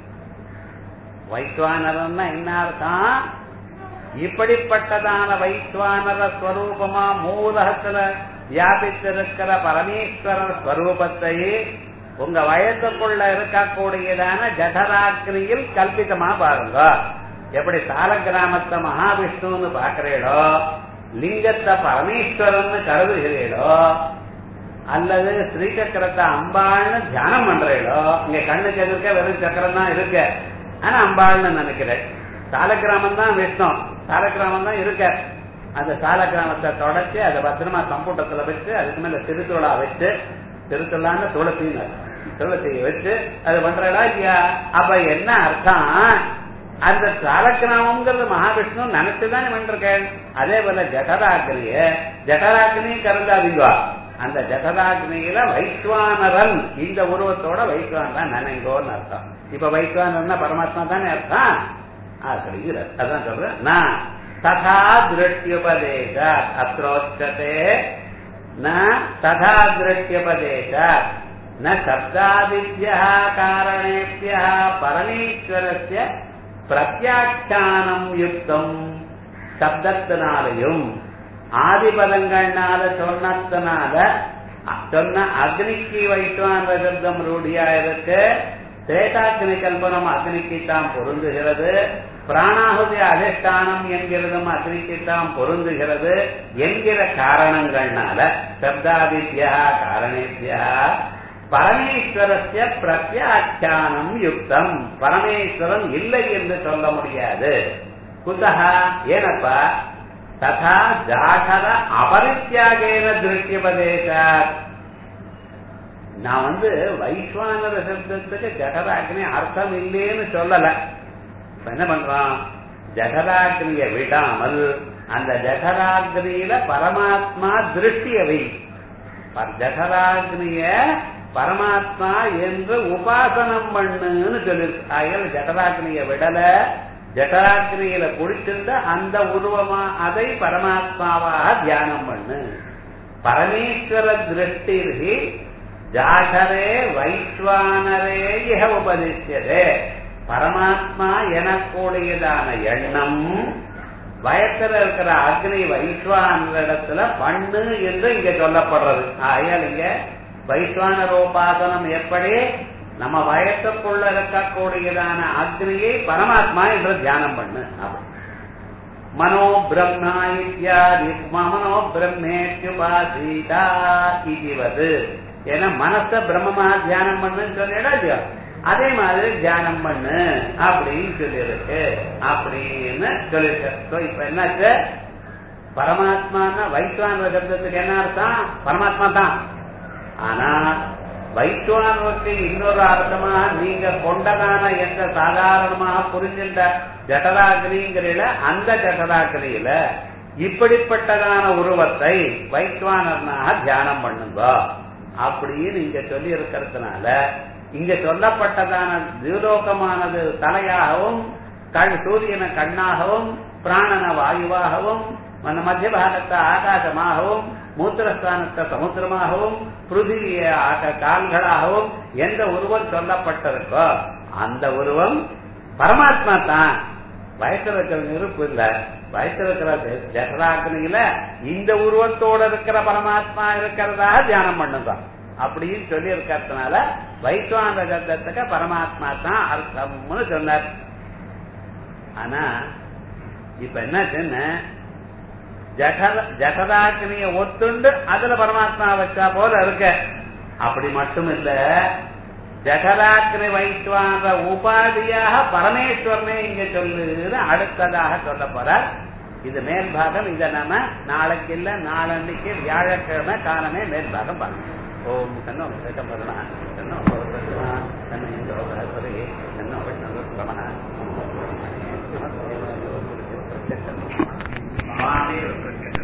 [SPEAKER 1] வைஸ்வானரன்னா என்ன அர்த்தம் இப்படிப்பட்டதான வைஸ்வானர ஸ்வரூபமா மூலகத்துல வியாபித்திருக்கிற பரமேஸ்வரர் ஸ்வரூபத்தை உங்க வயசுக்குள்ள இருக்கக்கூடியதான ஜடராக்னியில் கல்பிதமா பாருங்க எப்படி சால கிராமத்தை மகாவிஷ்ணுன்னு பாக்குறீடோ லிங்கத்தை பரமேஸ்வரன் கருதுகிறீடோ அல்லது ஸ்ரீசக்கரத்தை அம்பாள்னு தியானம் பண்றீடோ இங்க கண்ணுக்கு எதிர்க்க வெறும் சக்கரம் தான் இருக்கு ஆனா அம்பாள்னு நினைக்கிறேன் சாலக்கிராமம் தான் விஷ்ணு சாலக்கிராமம் தான் இருக்க அந்த சாலக்கிராமத்தை தொடச்சு அதை பத்திரமா சம்பூட்டத்துல வச்சு அதுக்கு மேல திருத்துளா வச்சு திருத்துளான்னு துளசின்னு துளசியை வச்சு அது பண்றடா இல்லையா அப்ப என்ன அர்த்தம் அந்த சாலக்கிராமங்கிறது மகாவிஷ்ணு நினைச்சுதான் பண்ணிருக்கேன் அதே போல ஜடராக்னிய ஜடராக்னி கருந்தாதீங்க அந்த ஜடராக்னியில வைஸ்வானரன் இந்த உருவத்தோட வைஸ்வானரன் நினைங்கோன்னு அர்த்தம் இப்ப வைஸ்வானர்னா பரமாத்மா தானே அர்த்தம் அப்படிங்கிறார் அதான் சொல்றேன் நான் ததா திருஷ்யுபதேச அத்ரோச்சதே ந ததா திருஷ்யுபதேச ந சப்தாதித்ய காரணேபிய பரமேஸ்வரஸ்ய பிரத்யாட்சானம் யுக்தம் சப்தத்தினாலையும் ஆதிபதங்கள்னால சொன்னத்தினால சொன்ன அக்னிக்கு வைத்வான் சப்தம் ரூடியா இருக்கு திரேதாக்னி கல்பனம் அக்னிக்கு தான் பொருந்துகிறது பிராணாகுதி அதிஷ்டானம் என்கிறதும் அக்னிக்கு தான் பொருந்துகிறது என்கிற காரணங்கள்னால சப்தாதித்யா காரணேபியா பரமேஸ்வரஸ்ய பிரத்யாட்சானம் யுக்தம் பரமேஸ்வரன் இல்லை என்று சொல்ல முடியாது குதகா ஏனப்பா ததா ஜாகர அபரித்தியாகேன திருஷ்யபதேசாத் நான் வந்து வைஸ்வானர சப்தத்துக்கு ஜடராக்னி அர்த்தம் இல்லேன்னு சொல்லல இப்ப என்ன பண்றான் ஜடராக்னிய விடாமல் அந்த ஜடராக்னியில பரமாத்மா திருஷ்டியவை ஜடராக்னிய பரமாத்மா என்று உபாசனம் பண்ணுன்னு சொல்லிருக்கு ஆகையால் ஜடராக்னிய விடல ஜடராக்னியில குடிச்சிருந்த அந்த உருவமா அதை பரமாத்மாவாக தியானம் பண்ணு பரமேஸ்வர திருஷ்டி ஜாகரே வைஸ்வானரே இக உபதிஷ்யதே பரமாத்மா எனக்கூடியதான எண்ணம் வயத்துல இருக்கிற அக்னி வைஸ்வானரிடத்துல பண்ணு என்று இங்க சொல்லப்படுறது ஆகையால் இங்க வைஸ்வானரோபாசனம் எப்படி நம்ம வயத்துக்குள்ள இருக்கக்கூடியதான அக்னியை பரமாத்மா என்று தியானம் பண்ணு அப்படி மனோ பிரம்மா இத்தியாதி மனோ பிரம்மேத்யுபாசீதா இதுவது ஏன்னா மனச பிரம்மமா தியானம் பண்ணுன்னு சொல்லிடா இல்லையா அதே மாதிரி தியானம் பண்ணு அப்படின்னு சொல்லியிருக்கு அப்படின்னு சொல்லியிருக்கு இப்ப என்னாச்சு பரமாத்மான்னா வைஸ்வான சப்தத்துக்கு என்ன அர்த்தம் பரமாத்மா தான் ஆனா வைஸ்வானுக்கு இன்னொரு அர்த்தமா நீங்க கொண்டதான எந்த சாதாரணமாக புரிஞ்சின்ற ஜட்டராகிரிங்கிறீல அந்த ஜட்டராகிரியில இப்படிப்பட்டதான உருவத்தை வைஸ்வானர்னாக தியானம் பண்ணுங்க அப்படின்னு இங்க சொல்லி இருக்கிறதுனால இங்க சொல்லப்பட்டதான தியூலோகமானது தலையாகவும் கண் சூரியன கண்ணாகவும் பிராணன வாயுவாகவும் மத்திய பாகத்தை ஆகாசமாகவும் மூத்திரஸ்தானத்தை சமுத்திரமாகவும் பிருதிவிய கால்களாகவும் எந்த உருவம் சொல்லப்பட்டிருக்கோ அந்த உருவம் பரமாத்மா தான் வயசுல இருக்கிற நெருப்பு இல்ல வயசுல இருக்கிற ஜடராக்னியில இந்த உருவத்தோட இருக்கிற பரமாத்மா இருக்கிறதா தியானம் பண்ணுதான் அப்படின்னு சொல்லி இருக்கிறதுனால வைஸ்வான சப்தத்துக்கு பரமாத்மா தான் அர்த்தம்னு சொன்னார் ஆனா இப்ப என்ன சொன்ன ஜடராக்னிய ஒத்துண்டு அதுல பரமாத்மா வச்சா போல இருக்க அப்படி மட்டும் இல்ல ஜடராக்னி வைஸ்வான உபாதியாக பரமேஸ்வரனே இங்க சொல்லுன்னு அடுத்ததாக சொல்ல போறார் இது மேல்பாகம் இதை நாம நாளைக்கு இல்ல நாளன்னைக்கு வியாழக்கிழமை காலமே மேல்பாகம் பார்க்கணும் ஓம் கண்ணோ கண்ணா கண்ணோ கண்ணோ இந்தோ சரி கண்ணோ விஷ்ணு ரமண